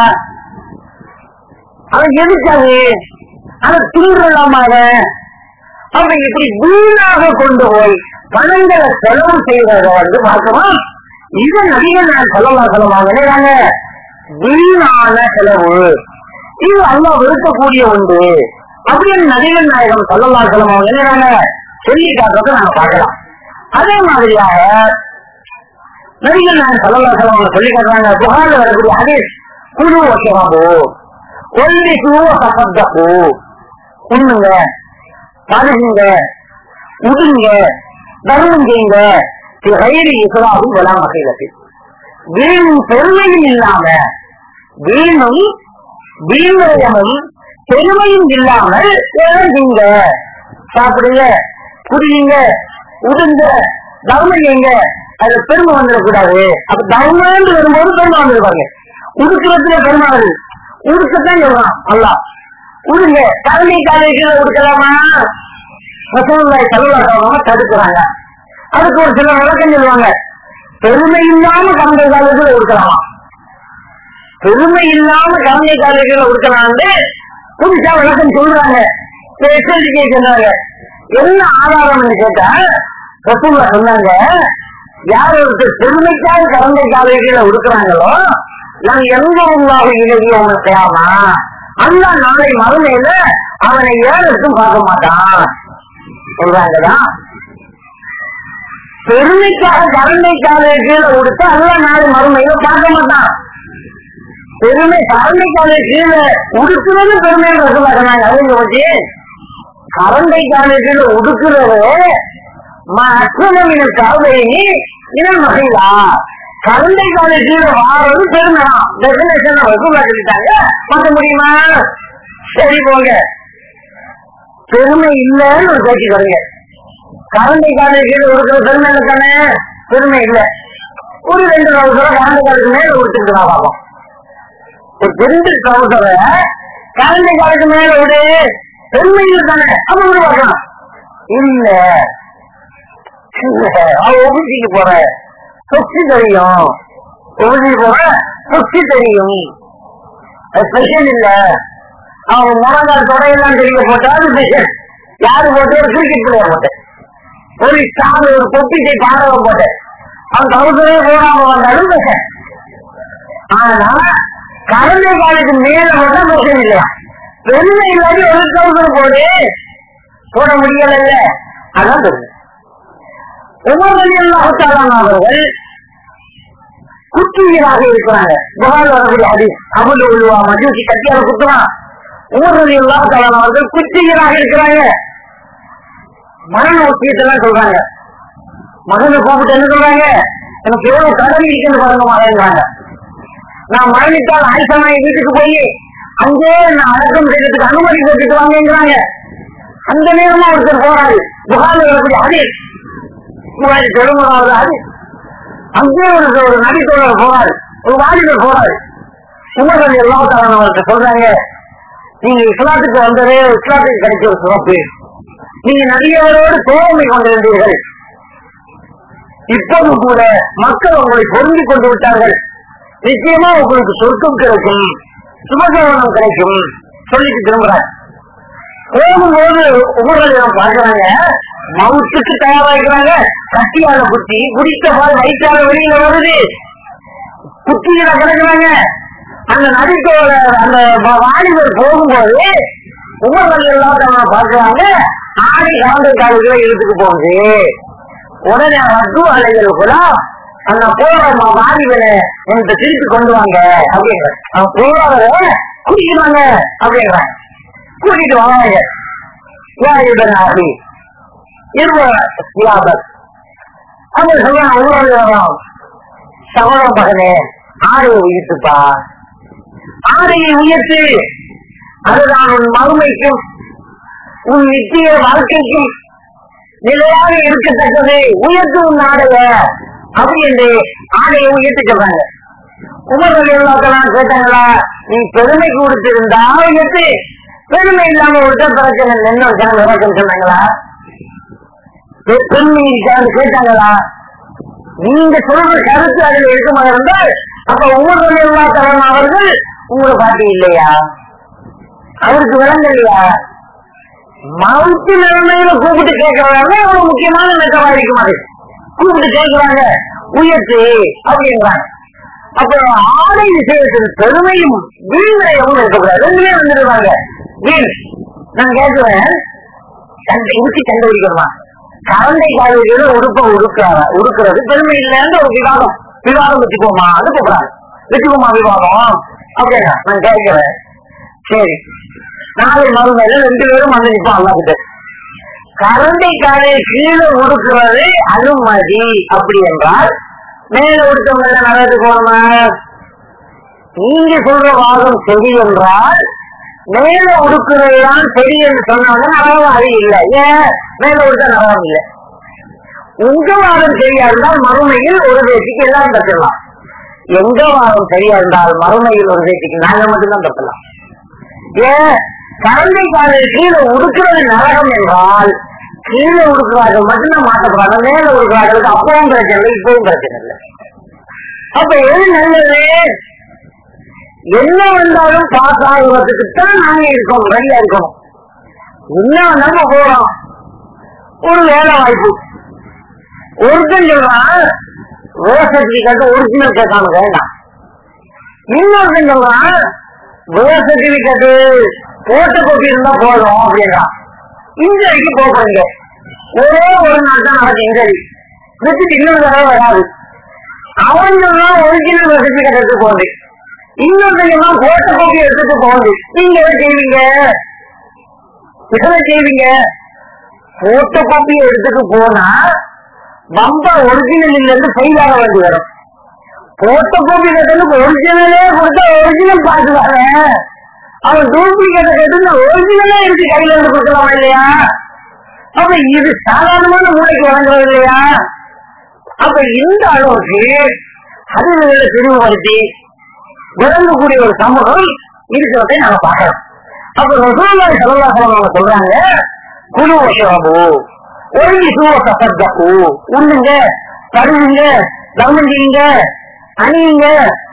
அது எதுக்காது அதை தின்றலாமாக அப்ப இப்படி வீணாக கொண்டு போய் பணங்களை செலவு செய்வதை வந்து பார்க்கணும் இது நடிகர் நான் சொல்லலாம் சொல்லலாம் நினைக்கிறாங்க வீணான செலவு இது அல்லா விருப்பக்கூடிய ஒன்று அப்படின்னு நடிகர் நாயகம் சொல்லலாம் சொல்லலாம் நினைக்கிறாங்க சொல்லி காட்டுறதை நாங்க பார்க்கலாம் அதே மாதிரியாக நடிகர் நாயகம் சொல்லலாம் சொல்லலாம் சொல்லி காட்டுறாங்க புகார்ல வரக்கூடிய அதே குழு வைக்கவாபோ கொல்லி குழுவ சப்பத்தப்போ உண்ணுங்க பழகுங்க உடுங்க தர்மம் செய்யுங்க வயிறு இஸ்லாமும் வலாம் வகையிலது வீணும் பெருமையும் இல்லாம வீணும் வீண்மையமும் பெருமையும் இல்லாமல் இழந்தீங்க சாப்பிடுங்க குடியுங்க உடுங்க தர்மம் செய்யுங்க அதுல பெருமை வந்துடக்கூடாது அப்ப தர்மம்னு வரும்போது பெருமை வந்துருப்பாங்க உடுக்கிறதுல பெருமை வருது உடுக்கத்தான் சொல்றான் அல்லா உடுங்க தலைமை காலேஜில் உடுக்கலாமா ரசூலுல்லாஹி ஸல்லல்லாஹு அலைஹி வஸல்லம் தடுக்கிறாங்க அதுக்கு ஒரு சில விளக்கம் சொல்லுவாங்க பெருமை இல்லாம கலந்தை காலேஜில் உடுக்கலாமா பெருமை இல்லாம கலந்தை காலேஜில் உடுக்கலாம்னு புதுசா விளக்கம் சொல்றாங்க எச்சரிக்கை சொன்னாங்க என்ன ஆதாரம்னு கேட்டா ரசூல்லா சொன்னாங்க யார் ஒருத்தர் பெருமைக்காக கலந்தை காலேஜில் உடுக்கிறாங்களோ நான் எங்க உள்ளாக இலகி அவங்க செய்யாமா அந்த நாளை மறுமையில அவனை ஏழத்தும் பார்க்க மாட்டான் சொல்றாங்கடா பெருமைக்காக கருணைக்காக கீழே கொடுத்து அல்ல நாளை மறுமையில பார்க்க மாட்டான் பெருமை கரண்டைக்கால கீழே உடுக்குறது பெருமையை சொன்னாங்க அவங்க வச்சு கரண்டைக்கால கீழே உடுக்குறது அக்ரமின் கவலையை இனம் மகிழா கரண்டை கால கீழே வாரது பெருமை டெபினேஷன் வசூலா சொல்லிட்டாங்க பார்க்க முடியுமா சரி போங்க பெருமை இல்லைன்னு ஒரு பேச்சு வருங்க கரண்டை கால கீழே உடுக்கிற பெருமை இல்லை தானே பெருமை இல்லை ஒரு ரெண்டு நாள் கரண்டை காலுக்கு மேல உடுத்துட்டு நான் பார்ப்போம் ஒரு ரெண்டு சகோதர கரண்டை காலுக்கு மேல விடு பெருமை இல்லை தானே அப்ப விட பார்க்கலாம் இல்ல இல்ல அவ ஒபிசிக்கு போற சொத்து தெரியும் ஒபிசிக்கு போற சொத்து தெரியும் அது ஸ்பெஷல் இல்ல அவன் முழங்கால் தொடையெல்லாம் தெரிய போட்டா அது ஸ்பெஷல் யாரு போட்டு ஒரு கிரிக்கெட் பிளேயர் போட்டேன் ஒரு ஸ்டார் ஒரு பொப்பிட்டை பாடவ போட்டேன் அவன் தவசமே போடாம வந்தாலும் ஸ்பெஷல் ஆனா கலந்த காலுக்கு மேல மட்டும் பிரச்சனை இல்லையா பெருமை இல்லாத ஒரு தௌசண்ட் போடு போட முடியல அதான் பெருமை உமர்கள் அவர்கள் குற்றியராக இருக்கிறாங்க புகார் வரக்கூடிய அடி அபுல் உள்ளுவா மஜூசி கட்டியால குத்துவான் உமர்கள் எல்லாம் அவர்கள் குற்றியராக இருக்கிறாங்க மரண விஷயத்தெல்லாம் சொல்றாங்க மகனை கூப்பிட்டு என்ன சொல்றாங்க எனக்கு எவ்வளவு கடன் இருக்குன்னு பாருங்க மகன்றாங்க நான் மரணித்தால் ஆயுசமாய் வீட்டுக்கு போய் அங்கே நான் அடக்கம் செய்யறதுக்கு அனுமதி போட்டுட்டு வாங்கிறாங்க அந்த நேரமா ஒருத்தர் போறாரு புகார் வரக்கூடிய அடி மூவாயிரத்தி பெருமாவது அது அங்கே ஒரு ஒரு நபித்தோழர் போறாரு ஒரு வாலிபர் போறாரு உமர்கள் எல்லா அவர்கிட்ட சொல்றாங்க நீங்க இஸ்லாத்துக்கு வந்ததே இஸ்லாத்துக்கு கிடைச்ச ஒரு சிறப்பு நீங்க நடிகரோடு தோழமை கொண்டிருந்தீர்கள் இப்போது கூட மக்கள் உங்களை பொருந்தி கொண்டு விட்டார்கள் நிச்சயமா உங்களுக்கு சொர்க்கம் கிடைக்கும் சுபசேவனம் கிடைக்கும் சொல்லிட்டு திரும்புறாங்க போகும்போது உமர்கள் பார்க்கிறாங்க மவுத்துக்கு தயாராகிறாங்க கட்டியால குத்தி குடித்த பால் வயிற்றால வெளியில வருது குத்தியில கிடக்குறாங்க அந்த நதித்தோட அந்த வா- வாலிபர் போகும்போது உமர்கள் எல்லாம் பார்க்கிறாங்க ஆடி காந்த காலையில இழுத்துக்கு போகுது உடனே மது அலைகள் கூட அந்த போற ம- வாலிபரை எனக்கு திருப்பி கொண்டு வாங்க அப்படிங்கிற அவன் போறவரை குடிக்கிறாங்க அப்படிங்கிறாங்க கூட்டிட்டு வாங்க ஏன் இதன் ஆகி இருவர் அவங்க சொல்றாங்க ஊழல் சகோதர மகனே ஆடையை உயிர்த்துப்பா ஆடையை உயர்த்து அதுதான் உன் மறுமைக்கும் உன் நித்திய வாழ்க்கைக்கும் நிலையாக இருக்கத்தக்கது உயர்த்து உன் ஆடைய அப்படி என்று ஆடையை உயர்த்தி சொல்றாங்க உமர்கள் எல்லாத்தெல்லாம் கேட்டாங்களா நீ பெருமை கொடுத்திருந்தா உயர்த்து பெருமை இல்லாம விட்ட பிரச்சனை என்ன வச்சாங்க விளக்கம் சொன்னாங்களா பெ- பெருமை இருக்கான்னு கேட்டாங்களா நீங்க சொல்ற கருத்து அதில் இருக்குமா இருந்தால் அப்ப உமர்கள் எல்லாத்தவன் அவர்கள் உங்களை பாட்டு இல்லையா அவருக்கு விளங்கலையா மவுத்து நிலைமையில கூப்பிட்டு கேட்கறாங்க அவ்வளவு முக்கியமான மெத்தவா இருக்கும் அது கூப்பிட்டு கேட்கிறாங்க உயர்த்து அப்படின்றாங்க அப்ப ஆடை விஷயத்தில் பெருமையும் வீண்மையும் இருக்கக்கூடாது ரெண்டுமே வந்துருவாங்க வீண் நான் கேட்கிறேன் கண்டு உச்சி கண்டுபிடிக்கணுமா கரண்டை காலையில உடுப்ப உடுக்கிறார உடுக்கிறது பெருமை இல்லைன்னு ஒரு விவாதம் விவாதம் வச்சுக்கோமா அது கூப்பிடாங்க வச்சுக்கோமா விவாதம் அப்படின்னா நான் கேட்கிறேன் சரி நாளை மறுமையில ரெண்டு பேரும் வந்து நிற்போம் அல்லா கிட்ட கரண்டை காலை கீழே உடுக்கிறது அனுமதி அப்படி என்றால் மேல உடுத்தவங்க நகரத்துக்கு போகணுமா நீங்க சொல்ற வாதம் சரி என்றால் மேல உடுக்குறதுதான் சரி என்று சொன்னாங்க நரகம் அது இல்லை ஏன் மேல உடுக்க நரகம் இல்லை உங்க வாதம் சரியா இருந்தால் மறுமையில் ஒரு பேச்சுக்கு எல்லாம் தட்டலாம் எங்க வாதம் சரியா இருந்தால் மறுமையில் ஒரு பேச்சுக்கு நாங்க மட்டும்தான் தட்டலாம் ஏன் கரண்டை காலில் கீழே உடுக்கிறது நரகம் என்றால் கீழே உடுக்கிறார்கள் மட்டும்தான் மாற்றப்படுறாங்க மேல உடுக்கிறார்களுக்கு அப்பவும் பிரச்சனை இல்லை இப்பவும் பிரச்சனை இல்லை அப்ப எது நல்லது என்ன வந்தாலும் பாஸ் ஆகுறதுக்கு தான் நாங்க இருக்கோம் ரெடியா இருக்கோம் என்ன வந்தாலும் போறோம் ஒரு வேலை வாய்ப்பு ஒருத்தன் சொல்றான் வேலை சர்டிபிகேட் ஒரிஜினல் கேட்காம வேண்டாம் இன்னொருத்தன் சொல்றான் வேலை சர்டிபிகேட் போட்டோ காப்பி இருந்தா போதும் அப்படின்றான் இன்ஜரிக்கு போறீங்க ஒரே ஒரு நாள் தான் நடக்கும் இன்ஜரி வச்சுட்டு இன்னொரு தடவை வராது அவன் சொன்னான் ஒரிஜினல் சர்டிபிகேட் எடுத்து போகுது இன்னொருத்தங்கெல்லாம் போட்டோ காப்பி எடுத்துட்டு போகுது நீங்க எதை செய்வீங்க எதை செய்வீங்க போட்டோ காப்பி எடுத்துட்டு போனா பம்பர் ஒரிஜினல் இருந்து ஃபெயில் ஆக வேண்டி வரும் போட்டோ காப்பி கேட்டதுக்கு ஒரிஜினலே கொடுத்தா ஒரிஜினல் பாத்துவாங்க அவன் டூப்ளிகேட் கேட்டு ஒரிஜினலே இருக்கு கையில இருந்து கொடுக்கலாமா இல்லையா அப்ப இது சாதாரணமான மூளைக்கு வழங்குறது இல்லையா அப்ப இந்த அளவுக்கு அறிவுகளை தெளிவுபடுத்தி விளங்கக்கூடிய ஒரு சமூகம் இருக்கிறதை நாம பார்க்கலாம் அப்ப ரசூல்லாய் சல்லாசலம் அவங்க சொல்றாங்க குழு வசரபு ஒருங்கி சூவ சசத்தப்பு உண்ணுங்க தருவுங்க தர்மம் செய்யுங்க அணியுங்க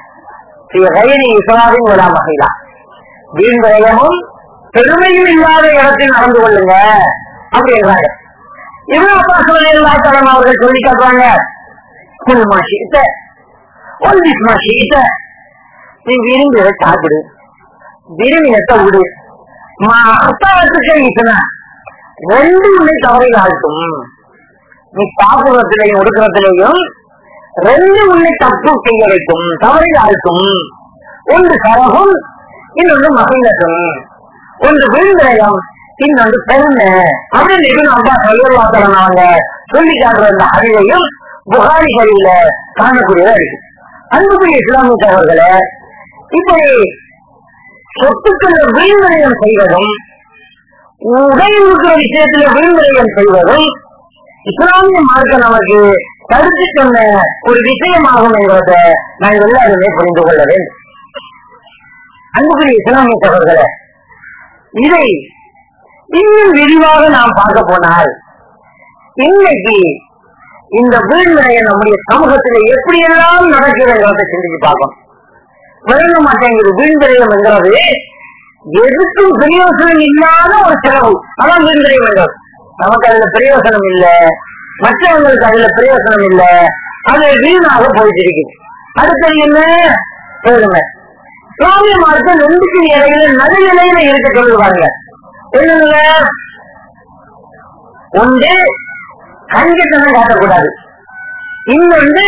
ரயிலி இஸ்லாமின் விழா வகையிலா வீண் விரயமும் பெருமையும் இல்லாத இடத்தில் நடந்து கொள்ளுங்க அப்படின்றாங்க இவன் அப்பா சொல்லலாம் அவர்கள் சொல்லி காட்டுறாங்க குழுமா சீட்ட ஒன்றிஸ்மா சீட்ட நீ விரும்பியதை சாப்பிடு விரும்பினத்தை விடு அத்தாவத்துக்கு நீ ரெண்டு உன்னை தவறை ஆழ்த்தும் நீ சாப்பிடுறதுலையும் ஒடுக்கிறதுலையும் ரெண்டு உன்னை தப்பு செய்ய வைக்கும் தவறை ஆழ்த்தும் ஒன்று கரகம் இன்னொன்று மகிழ்ந்ததும் ஒன்று விழுந்தயம் இன்னொன்று பெருமை அப்படின்னு இவன் அப்பா சொல்லலாம் அவங்க சொல்லி காட்டுற அந்த அறிவையும் புகாரி சரியில காணக்கூடியதா இருக்கு அன்புக்குரிய இஸ்லாமிய அவர்களே இப்படி சொத்துக்கள் வீழ்விரயம் செய்வதும் உடல் இருக்கிற விஷயத்துல வீழ்விரயம் செய்வதும் இஸ்லாமிய மார்க்க நமக்கு தடுத்து சொன்ன ஒரு விஷயமாகும் என்பதை நாங்கள் எல்லாருமே புரிந்து கொள்ள வேண்டும் அன்புக்குரிய இஸ்லாமிய சகோதரர்களே இதை இன்னும் விரிவாக நாம் பார்க்க போனால் இன்னைக்கு இந்த வீழ்நிலையை நம்முடைய சமூகத்தில் எப்படியெல்லாம் நடக்கிறத சிந்திச்சு பார்க்கணும் விளங்க மாட்டேங்குது வீழ்நிலையம் என்கிறது எதுக்கும் பிரயோசனம் இல்லாத ஒரு செலவு அதான் வீழ்நிலையம் என்கிறது நமக்கு அதுல பிரயோசனம் இல்ல மற்றவங்களுக்கு அதுல பிரயோசனம் இல்ல அது வீணாக போயிட்டு இருக்குது அடுத்தது என்ன சொல்லுங்க சுவாமி மார்க்கம் ரெண்டுக்கு இடையில நடுநிலையில இருக்க சொல்லுவாங்க என்னங்க ஒன்று கஞ்சத்தனம் காட்டக்கூடாது இன்னொன்று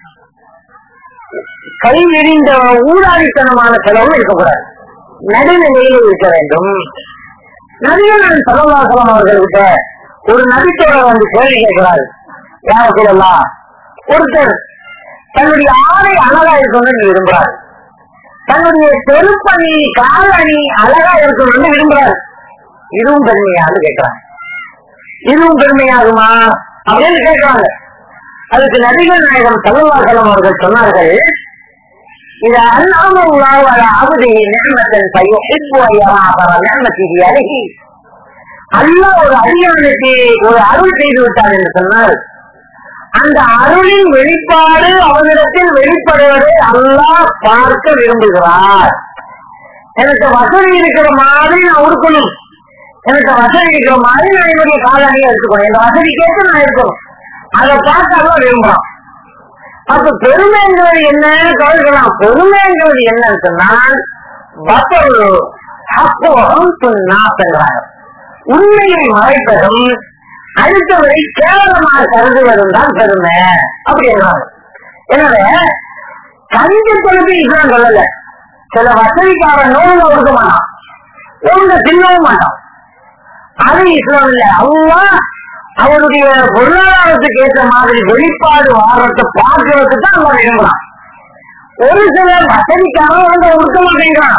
கை விரிந்த ஊடாரித்தனமான செலவும் இருக்கக்கூடாது நடுநிலையில் இருக்க வேண்டும் நபிகள் சலவாசலம் அவர்கள்கிட்ட ஒரு நபித்தோட வந்து கேள்வி கேட்கிறார் யார சொல்லலாம் ஒருத்தர் தன்னுடைய ஆடை அழகா இருக்கணும்னு விரும்புறார் தன்னுடைய செருப்பணி காலணி அழகா இருக்கணும்னு விரும்புறார் இதுவும் பெருமையான்னு கேட்கிறாங்க இதுவும் பெருமையாகுமா அப்படின்னு கேட்கிறாங்க அதுக்கு நடிகர் நாயகம் சலவாசலம் அவர்கள் சொன்னார்கள் இது அல்லாமல் அவதி நேமத்தன் நேமத்திற்கு அருகி அல்லா ஒரு அடியானுக்கு ஒரு அருள் செய்து விட்டார் என்று சொன்னால் அந்த அருளின் வெளிப்பாடு அவனிடத்தில் வெளிப்படுவதை அல்லாஹ் பார்க்க விரும்புகிறார் எனக்கு வசதி இருக்கிற மாதிரி நான் உடுக்கணும் எனக்கு வசதி இருக்கிற மாதிரி நான் என்னுடைய காலணியை எடுத்துக்கணும் இந்த வசதி கேட்டு நான் இருக்கணும் அதை பார்த்து அல்ல விரும்புறான் அப்ப பெருமைங்கிறது என்ன கவனிக்கலாம் பெருமைங்கிறது என்னன்னு சொன்னால் பத்தரு அப்போகம் நாசங்கிறாங்க உண்மையை மறைப்பதும் அடுத்தவரை கேவலமாக கருதுவதும் தான் பெருமை அப்படிங்கிறாங்க எனவே கஞ்சத்தனத்தை இஸ்லாம் சொல்லல சில வசதிக்கார நோங்க ஒடுக்க மாட்டான் ஒழுங்க தின்னவும் மாட்டான் அது இஸ்லாம் இல்ல அவங்க அவருடைய பொருளாதாரத்துக்கு ஏற்ற மாதிரி வெளிப்பாடு வாரத்தை பார்க்கறதுக்கு தான் அவங்க விரும்புறான் ஒரு சிலர் வசதிக்காக வந்து உடுக்க மாட்டேங்கிறான்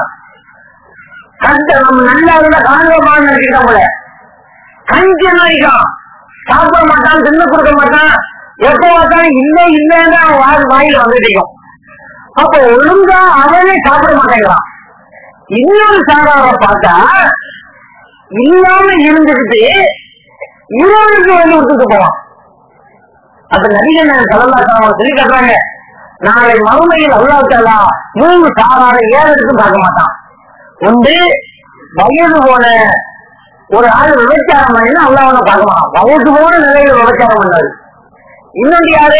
கண்ட நம்ம நல்லா இருந்தா காணகமான நினைக்கிறவங்கள கஞ்சன் நினைக்கிறான் சாப்பிட மாட்டான் தின்னு கொடுக்க மாட்டான் எப்ப பார்த்தாலும் இல்லை இல்லைன்னு அவன் வாய் வாயில வந்துட்டு இருக்கும் அப்ப ஒழுங்கா அவனே சாப்பிட மாட்டேங்கிறான் இன்னொரு சாராவை பார்த்தா இல்லாம இருந்துகிட்டு இருவருக்கு வந்து விட்டுட்டு போவான் அப்ப நடிகர் நான் கலந்தாக்காம சொல்லி கட்டுறாங்க நாளை மறுமையில் அல்லாத்தாலா மூணு சாராரை ஏழு பார்க்க மாட்டான் ஒன்று வயது போன ஒரு ஆள் விபச்சாரம் பண்ணினா அல்லாவனை பார்க்க மாட்டான் வயது போன நிலையில விபச்சாரம் பண்ணாரு இன்னொன்று யாரு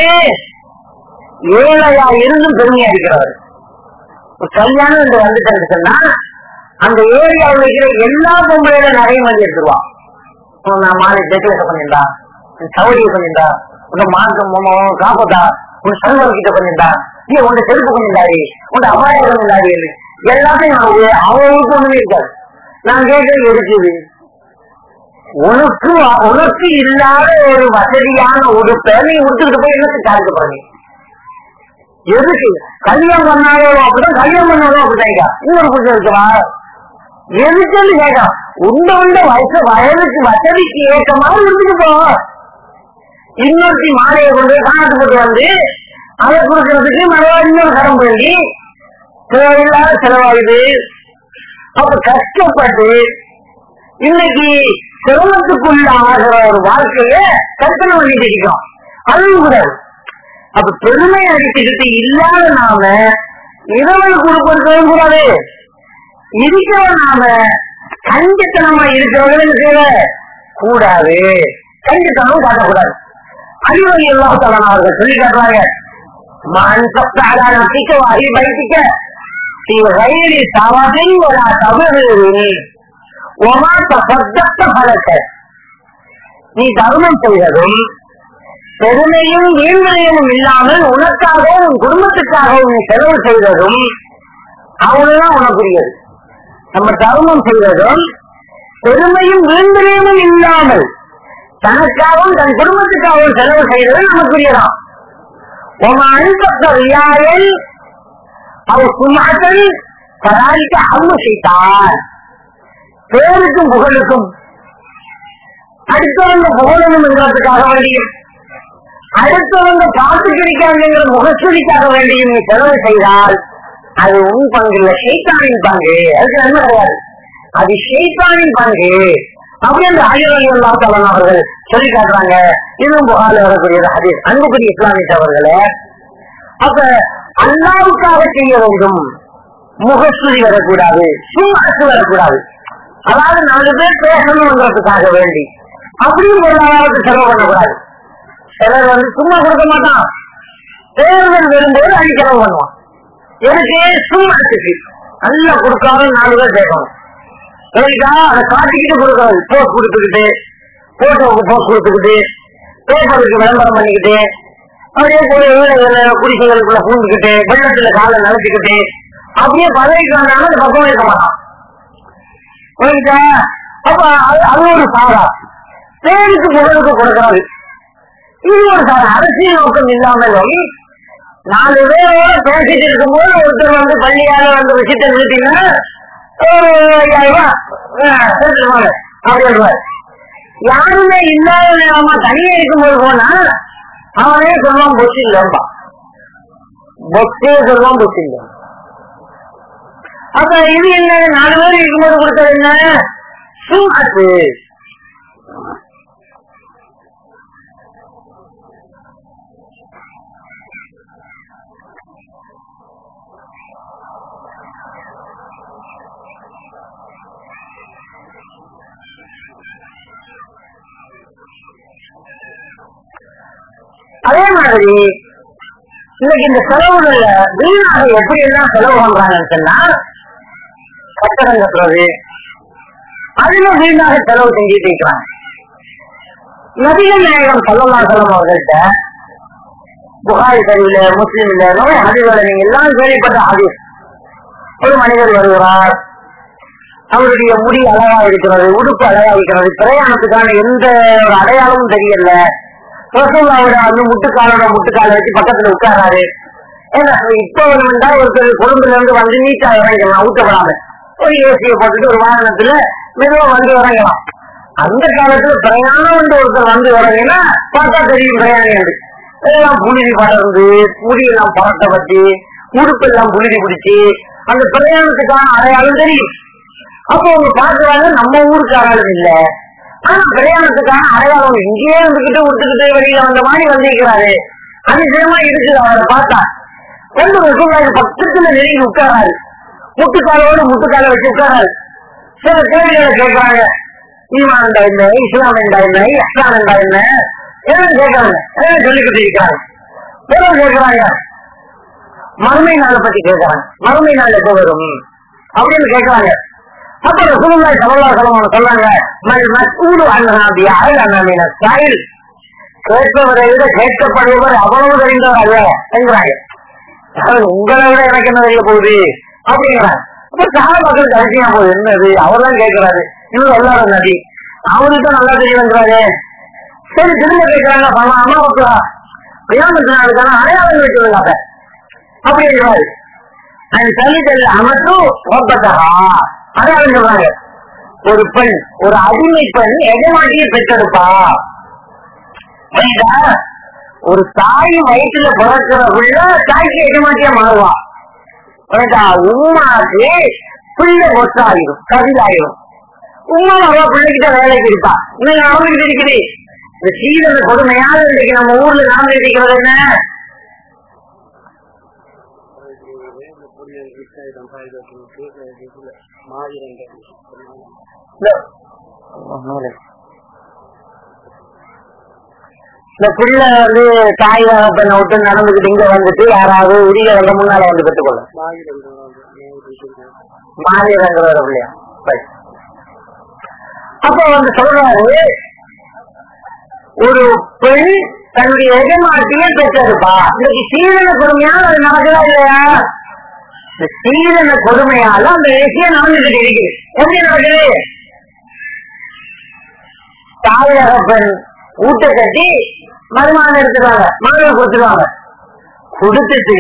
ஏழையா இருந்தும் பெருமையா இருக்கிறவர் ஒரு கல்யாணம் என்று வந்துட்டு சொன்னா அந்த ஏரியாவில் இருக்கிற எல்லா பொம்பளையில நிறைய மதி எடுத்துருவான் உன் நான் மாலை டெக்கரேட் பண்ணியிருந்தா உன் சௌரிய பண்ணியிருந்தா உங்க மார்க்கம் காப்பதா உன் சல்வர் கிட்ட பண்ணியிருந்தா நீ உன்னை செருப்பு பண்ணியிருந்தாரு உன் அபாயம் பண்ணியிருந்தாரு எல்லாத்தையும் அவங்க அவங்களுக்கு ஒண்ணுமே இருக்காது நான் கேட்கறது இருக்குது உனக்கு உனக்கு இல்லாத ஒரு வசதியான உடுப்பை நீ உடுத்துக்கிட்டு போய் என்னத்துக்கு காய்க்க போறீங்க எதுக்கு கல்யாணம் பண்ணாதோ அப்படிதான் கல்யாணம் பண்ணாதோ அப்படிதான் இன்னொரு புரிஞ்சு இருக்கவா எதுக்குன்னு கேட்கலாம் உண்ட உண்ட வயசு வயதுக்கு வசதிக்கு ஏற்ற மாதிரி இருந்துட்டு போ இன்னொருத்தி மாலையை கொண்டு போய் காணத்து போட்டு வந்து அதை கொடுக்கறதுக்கு மறுபடியும் இன்னொரு கடன் பண்ணி தேவையில்லாத செலவாகுது அப்ப கஷ்டப்பட்டு இன்னைக்கு சிரமத்துக்குள்ள ஆகிற ஒரு வாழ்க்கைய கற்பனை பண்ணிட்டு இருக்கோம் அதுவும் கூடாது அப்ப பெருமை அடிச்சுக்கிட்டு இல்லாத நாம இரவல் கொடுப்பதும் கூடாது இருக்கிறவன் நாம கஞ்சத்தனமா இருக்கிறவங்க செய்ய கூடாது கஞ்சத்தனம் காட்டக்கூடாது அறிவழி எல்லாம் சொல்லணும் அவர்கள் சொல்லி காட்டுறாங்க மண் சப்தாடா நம்பிக்க வரி வைத்திக்க வயிறு சவகை ஒரு தவறு ஒமா தப்பத்த பலக்க நீ தர்மம் செய்வதும் பெருமையும் வீண்மையும் இல்லாமல் உனக்காகவும் உன் குடும்பத்துக்காகவும் நீ செலவு செய்வதும் அவ்வளவுதான் உனக்குரியது நம்ம தர்மம் செய்வதும் பெருமையும் வீண்மையும் இல்லாமல் தனக்காகவும் தன் குடும்பத்துக்காகவும் செலவு செய்வதும் நமக்குரியதான் உன் அன்பத்த ரியாயல் அவர் சுமாத்தல் பராளிக்க அம்மு செய்தார் பேருக்கும் புகழுக்கும் அடுத்தவங்க புகழணும் என்கிறதுக்காக வேண்டியும் அடுத்தவங்க பார்த்து கிடைக்காதுங்கிற முகச்சொலிக்காக வேண்டியும் நீ செலவு செய்தால் அது உன் பங்கு இல்ல ஷெய்தானின் பங்கு அதுக்கு நன்மை கிடையாது அது ஷெய்தானின் பங்கு அப்படின்னு ஆயிரம் தலன் அவர்கள் சொல்லி காட்டுறாங்க இதுவும் புகாரில் வரக்கூடியது அது அன்புக்குரிய இஸ்லாமிய அவர்களே அப்ப அல்லாவுக்காக செய்ய வேண்டும் முகஸ்துதி வரக்கூடாது சும்மாசு வரக்கூடாது அதாவது நாலு பேர் பேசணுங்கிறதுக்காக வேண்டி அப்படியும் பொருளாதாரத்தை செலவு பண்ணக்கூடாது சிலர் வந்து சும்மா கொடுக்க மாட்டான் தேர்தல் வரும்போது அடி செலவு பண்ணுவான் எனக்கு சும்மாத்துக்கு நல்லா கொடுக்காம நாலு பேர் கேட்கணும் சரிக்கா அதை காட்டிக்கிட்டு கொடுக்கறது போஸ்ட் கொடுத்துக்கிட்டு போட்டோவுக்கு போஸ்ட் கொடுத்துக்கிட்டு பேப்பருக்கு விளம்பரம் பண்ணிக்கிட்டு அப்படியே போய் வீடுகளை குடிசைகளுக்குள்ள பூந்துக்கிட்டு வெள்ளத்துல காலை நினைச்சுக்கிட்டு அப்படியே பதவிக்கு வந்தாலும் அந்த பக்கம் இருக்க மாட்டான் புரியுதா அப்ப அது அது ஒரு சாரா பேருக்கு புகழுக்கு கொடுக்கிறது இது ஒரு சாரா அரசியல் நோக்கம் இல்லாமலும் நாலு பேரோட பேசிட்டு இருக்கும்போது ஒருத்தர் வந்து பள்ளியால வந்து விஷயத்தை நிறுத்தினா ஒரு ஐயாயிரம் ரூபாய் சேர்த்துருவாங்க அப்படின்றார் யாருமே இல்லாத நேரமா தனியா இருக்கும்போது போனா அவனே சொல்லுவான் பொச்சு இல்லம்பா பொச்சே சொல்லுவான் பொச்சு இல்லை அப்ப இது என்ன நாலு பேர் இருக்கும்போது கொடுத்தது என்ன சும்மாத்து அதே மாதிரி இன்னைக்கு இந்த செலவுகள்ல வீணாக எப்படி எல்லாம் செலவு பண்றாங்கன்னு சொன்னா கட்டடம் கட்டுறது அதுல வீணாக செலவு செஞ்சுட்டு இருக்கிறாங்க நபிகள் நாயகம் சல்லல்லாசலம் அவர்கள்ட்ட புகாரி சரியில்ல முஸ்லீம் இல்ல நோய் ஹதீஸ்களை நீங்க எல்லாம் கேள்விப்பட்ட ஹதீஸ் ஒரு மனிதர் வருகிறார் அவருடைய முடி அழகா இருக்கிறது உடுப்பு அழகா இருக்கிறது பிரயாணத்துக்கான எந்த ஒரு அடையாளமும் தெரியல ரசோல்லாவோட வந்து முட்டுக்காலோட முட்டுக்கால வச்சு பக்கத்துல உட்காராரு ஏன்னா இப்ப வேணும்டா ஒருத்தர் கொழும்புல இருந்து வந்து நீட்டா இறங்கலாம் ஊட்டப்படாம ஒரு ஏசியை போட்டுட்டு ஒரு வாகனத்துல மெதுவா வந்து இறங்கலாம் அந்த காலத்துல பிரயாணம் வந்து ஒருத்தர் வந்து இறங்கினா பார்த்தா தெரியும் பிரயாணி என்று எல்லாம் புழுதி படர்ந்து முடியெல்லாம் பரட்ட வச்சு உடுப்பெல்லாம் புழுதி பிடிச்சி அந்த பிரயாணத்துக்கான அடையாளம் தெரியும் அப்போ அவங்க பாக்குறாங்க நம்ம ஊருக்காரங்களும் இல்ல ஆனா பிரயாணத்துக்கான அடையாளம் இங்கேயே இருந்துகிட்டு விட்டுக்கிட்டு வெளியில வந்த மாதிரி வந்திருக்கிறாரு அதிசயமா இருக்குது அவரை பார்த்தா ரெண்டு ரசூல்லாக்கு பக்கத்துல நெருங்கி உட்காராரு முட்டுக்காலோடு முட்டுக்கால வச்சு உட்காராரு சில கேள்விகளை கேட்கறாங்க ஈமான் என்றா என்ன இஸ்லாம் என்றா என்ன இஸ்லாம் என்றா என்ன எல்லாம் கேட்கறாங்க எல்லாம் சொல்லிக்கிட்டு இருக்கிறாங்க எல்லாம் கேட்கறாங்க மறுமை நாளை பத்தி கேட்கறாங்க மறுமை நாள் எப்ப வரும் அப்படின்னு கேட்கறாங்க அப்ப ரசூலுல்லாஹி ஸல்லல்லாஹு அலைஹி வஸல்லம் சொல்றாங்க மல் மஸ்ஊலு அன்ஹா பிஅலம மின ஸாயில் கேட்பவரை விட கேட்கப்படுபவர் அவ்வளவு தெரிந்தவர் அல்ல என்கிறாங்க அதாவது உங்களை விட எனக்கு என்ன தெரிய போகுது அப்படிங்கிறாங்க அப்ப சகாபாக்கள் கடைசியா போகுது என்னது அவர் தான் கேட்கிறாரு இவர் எல்லாரும் நதி அவருக்கு தான் நல்லா தெரியுங்கிறாரு சரி திரும்ப கேட்கிறாங்க பல அம்மாவுக்கு பிரயாணத்தினாலுக்கான அடையாளம் வைக்கிறாங்க அப்படிங்கிறாரு அந்த தள்ளிதல் அமர்த்தும் ஒப்பத்தகா அடையாளம் சொல்றாங்க ஒரு பெண் ஒரு அடிமை பெண் எஜமாட்டியை பெற்றெடுப்பா புரியுதா? ஒரு தாய் வயிற்றுல பிறக்கிற பிள்ளை தாய்க்கு எஜமாட்டியா மாறுவா புரியுதா? உமாக்கு பிள்ளை ஒத்தாயிரும் கவிதாயிரும் உமா அவ பிள்ளைகிட்ட வேலைக்கு இருப்பா இன்னைக்கு அவங்களுக்கு இருக்குது இந்த சீரன கொடுமையாக இன்றைக்கு நம்ம ஊர்ல நாம இருக்கிறது என்ன இந்த மேலே. இந்த பிள்ளை வந்து தாய் பெண்ணை விட்டு நடந்துக்கிட்டு இங்க வந்துட்டு யாராவது உரிய வந்து முன்னால வந்து பெற்றுக்கொள்ள மாநிலங்கிற பிள்ளையா Right. அப்போ வந்து சொல்றாரு ஒரு பெண் தன்னுடைய எஜமாட்டியை பெற்றெடுப்பா இன்னைக்கு சீரன கொடுமையால் அது நடக்குதா இல்லையா இந்த சீரன கொடுமையால அந்த விஷயம் நடந்துகிட்டு இருக்குது எப்படி நடக்குது தாயக பெண் ஊட்ட கட்டி மருமானம் எடுத்துருவாங்க மகளை கொடுத்துருவாங்க கொடுத்துட்டு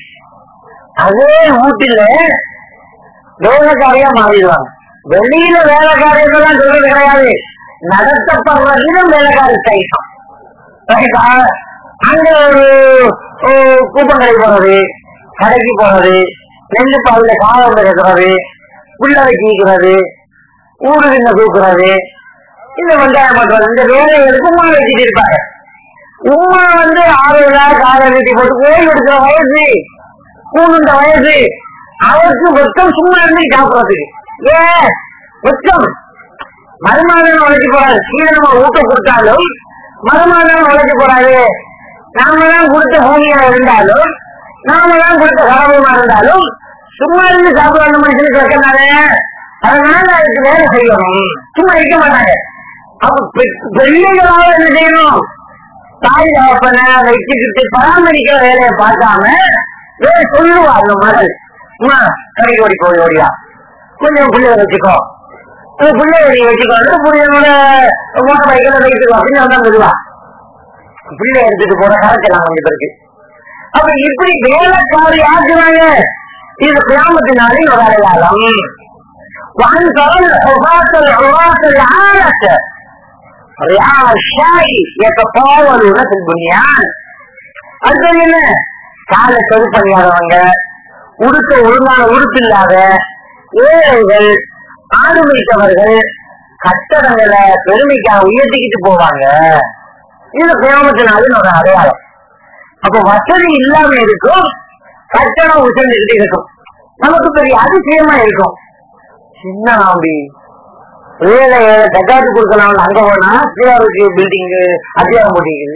அதே வீட்டுல வேலைக்காரியா மாறிடுவாங்க வெளியில வேலைக்காரியெல்லாம் சொல்றது கிடையாது நடத்தப்படுற விதம் வேலைக்காரி சைத்தம் ரைட்டா? அங்க ஒரு கூப்பங்கடை போறது கடைக்கு போறது நெல்லு பாலில் காலம் இருக்கிறது புள்ளவை கீக்கிறது ஊரு தின்ன தூக்குறது இந்த வெங்காயம் பண்றது இந்த வேலைகளுக்கு உமா வச்சுட்டு இருப்பாங்க உமா வந்து ஆறுதலா காலை வீட்டி போட்டு ஓய்வு எடுக்கிற வயசு கூணுண்ட வயசு அவருக்கு வெட்கம் சும்மா இருந்து சாப்பிடறதுக்கு ஏன் வெட்கம் மருமாதம் உழைக்க போறாரு சீதனமா ஊட்ட கொடுத்தாலும் மருமாதம் உழைக்க போறாரு நாம தான் கொடுத்த பூமியா இருந்தாலும் நாம தான் கொடுத்த கடவுளமா இருந்தாலும் சும்மா இருந்து சாப்பிட அந்த மனுஷனுக்கு வைக்கிறாரு அதனால அதுக்கு வேலை செய்யணும் சும்மா இருக்க மாட்டாங்க அப்ப பெ- பெண்களாக என்ன செய்யணும் தாய் தகப்பனை வச்சுக்கிட்டு பராமரிக்கிற வேலையை பார்க்காம வேற சொல்லுவா அந்த மகள் அம்மா கடைக்கு ஓடி போய் ஓடியா கொஞ்சம் பிள்ளைய வச்சுக்கோ அந்த பிள்ளைய நீ வச்சுக்கோ புள்ளையோட மோட்டர் பைக்கில் வைத்துக்கோ அப்படின்னு வந்தா சொல்லுவா பிள்ளை எடுத்துட்டு போற கணக்கெல்லாம் கொஞ்சம் பேருக்கு அப்ப இப்படி வேலைக்காரி ஆக்குறாங்க இது கிராமத்தினாலே ஒரு அடையாளம் وعن ترى الحفاة العراة العالة رعاء الشاي يتطاولون في البنيان அடுத்தது என்ன காலை சரி பண்ணியாதவங்க உடுக்க ஒழுங்கான உடுப்பு இல்லாத ஏழைகள் ஆடு வைத்தவர்கள் கட்டடங்களை பெருமைக்காக உயர்த்திக்கிட்டு போவாங்க இது கிராமத்தினாலும் ஒரு அடையாளம் அப்ப வசதி இல்லாம இருக்கும் கட்டணம் உசந்துகிட்டு இருக்கும் நமக்கு பெரிய அதிசயமா இருக்கும் சின்ன நாம்பி வேலை தக்காத்து கொடுக்கலாம் அங்க போனா சிஆருக்கு பில்டிங் அத்தியாரம் போட்டிருக்குது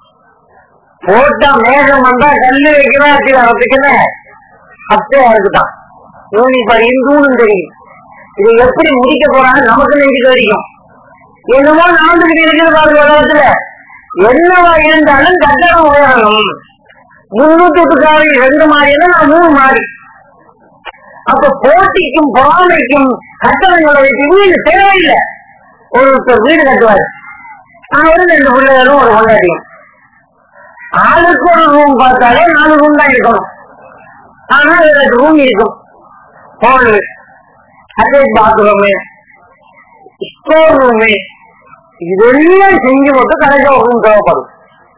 போட்டா மேகம் வந்தா கல்லு வைக்கிறா அத்தியாரத்துக்குன்னு அத்தியாருக்கு தான் யூனிஃபார் இந்துன்னு தெரியும் இதை எப்படி முடிக்க போறாங்க நமக்கு நெஞ்சுக்கு வரைக்கும் என்னமோ நடந்துகிட்டு இருக்குது பாருங்க உலகத்துல என்னவா இருந்தாலும் கட்டணம் உயரணும் முன்னூத்தி எட்டுக்காரி ரெண்டு மாறினா நான் மூணு மாறி அப்ப போட்டிக்கும் பொறாமைக்கும் கட்டணங்களை வச்சு வீடு தேவையில்லை ஒருத்தர் வீடு கட்டுவார் அவரு ரெண்டு பிள்ளைகளும் ஒரு கொண்டாட்டியும் ஆளுக்கு ஒரு ரூம் பார்த்தாலே நாலு ரூம் தான் இருக்கணும் ஆனா எனக்கு ரூம் இருக்கும் hall attach bathroom store room இதெல்லாம் செஞ்சு மட்டும் கடைசியா ஒரு ரூம் தேவைப்படும்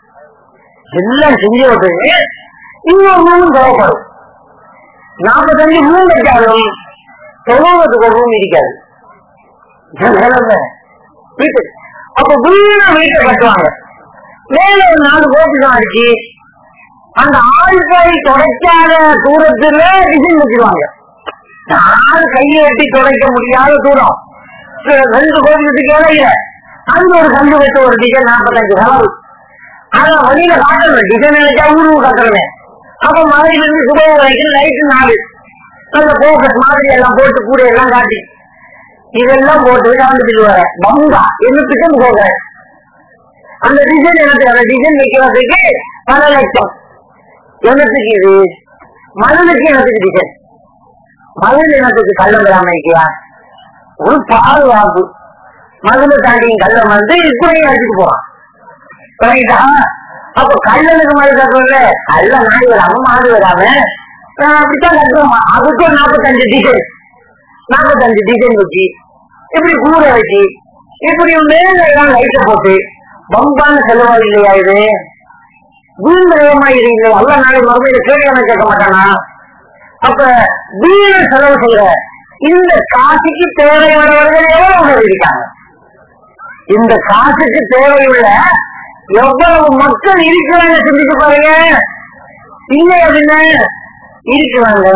எல்லாம் செஞ்சு விட்டுங்க இன்னொரு ரூமும் தேவைப்படும் நாற்பத்தஞ்சு ரூம் வைக்காலும் தொழுவதுக்கு ஒரு ரூம் இருக்காது இதான் நிலைமை. வீட்டு அப்ப வீணா வீட்டை கட்டுவாங்க மேல ஒரு நாலு கோபுரம் அடிச்சு அந்த ஆழ்பாய் தொடக்காத தூரத்துல டிசைன் வச்சிருவாங்க நாலு கையை எட்டி துடைக்க முடியாத தூரம் ரெண்டு கோபுரத்துக்கு இடையில அந்த ஒரு கண்டு வச்ச ஒரு டிசைன் நாற்பத்தஞ்சு கலர் அத வழியில காட்டணும் டிசைன் நினைச்சா ஊரு கட்டணுமே அப்ப மழையில இருந்து சுப வரைக்கும் லைட் நாலு அந்த போக்கஸ் மாதிரி எல்லாம் போட்டு கூட எல்லாம் காட்டி இதெல்லாம் போட்டு கலந்துட்டு வர பம்பா என்னத்துக்கும் போகிறேன் அந்த டிசைன் எனக்கு அந்த டிசைன் வைக்கிறதுக்கு பல லட்சம் என்னத்துக்கு இது மதுளுக்கு எனக்கு டிசைன் மதுள் இனத்துக்கு கள்ளம் வராம இருக்கியா ஒரு பாதுகாப்பு மதுளை தாண்டியும் கள்ளம் வந்து இப்படியும் அடிச்சுட்டு போவான் சரிங்களா அப்ப கள்ளனுக்கு மாதிரி கட்டுறதுல கள்ள நாடி வராம மாடு வராம ஆஹ் அப்படித்தான் கட்டுறோமா அதுக்கு ஒரு நாற்பத்தஞ்சு டிசைன் நாற்பத்தஞ்சு டிசைன் வச்சு இப்படி கூட வச்சு இப்படி மேல எல்லாம் லைட்டை போட்டு பம்பான செலவா இல்லையா இது வீண்மயமா இருக்கீங்க அல்ல நாளை மறுமையில கேள்வி கேட்க மாட்டானா அப்ப வீண செலவு செய்யற இந்த காசுக்கு தேவையானவர்கள் எவ்வளவு பேர் இருக்காங்க இந்த காசுக்கு தேவையுள்ள எவ்வளவு மக்கள் இருக்கிறாங்க சிந்திச்சு பாருங்க இல்லை அப்படின்னு இருக்கிறாங்க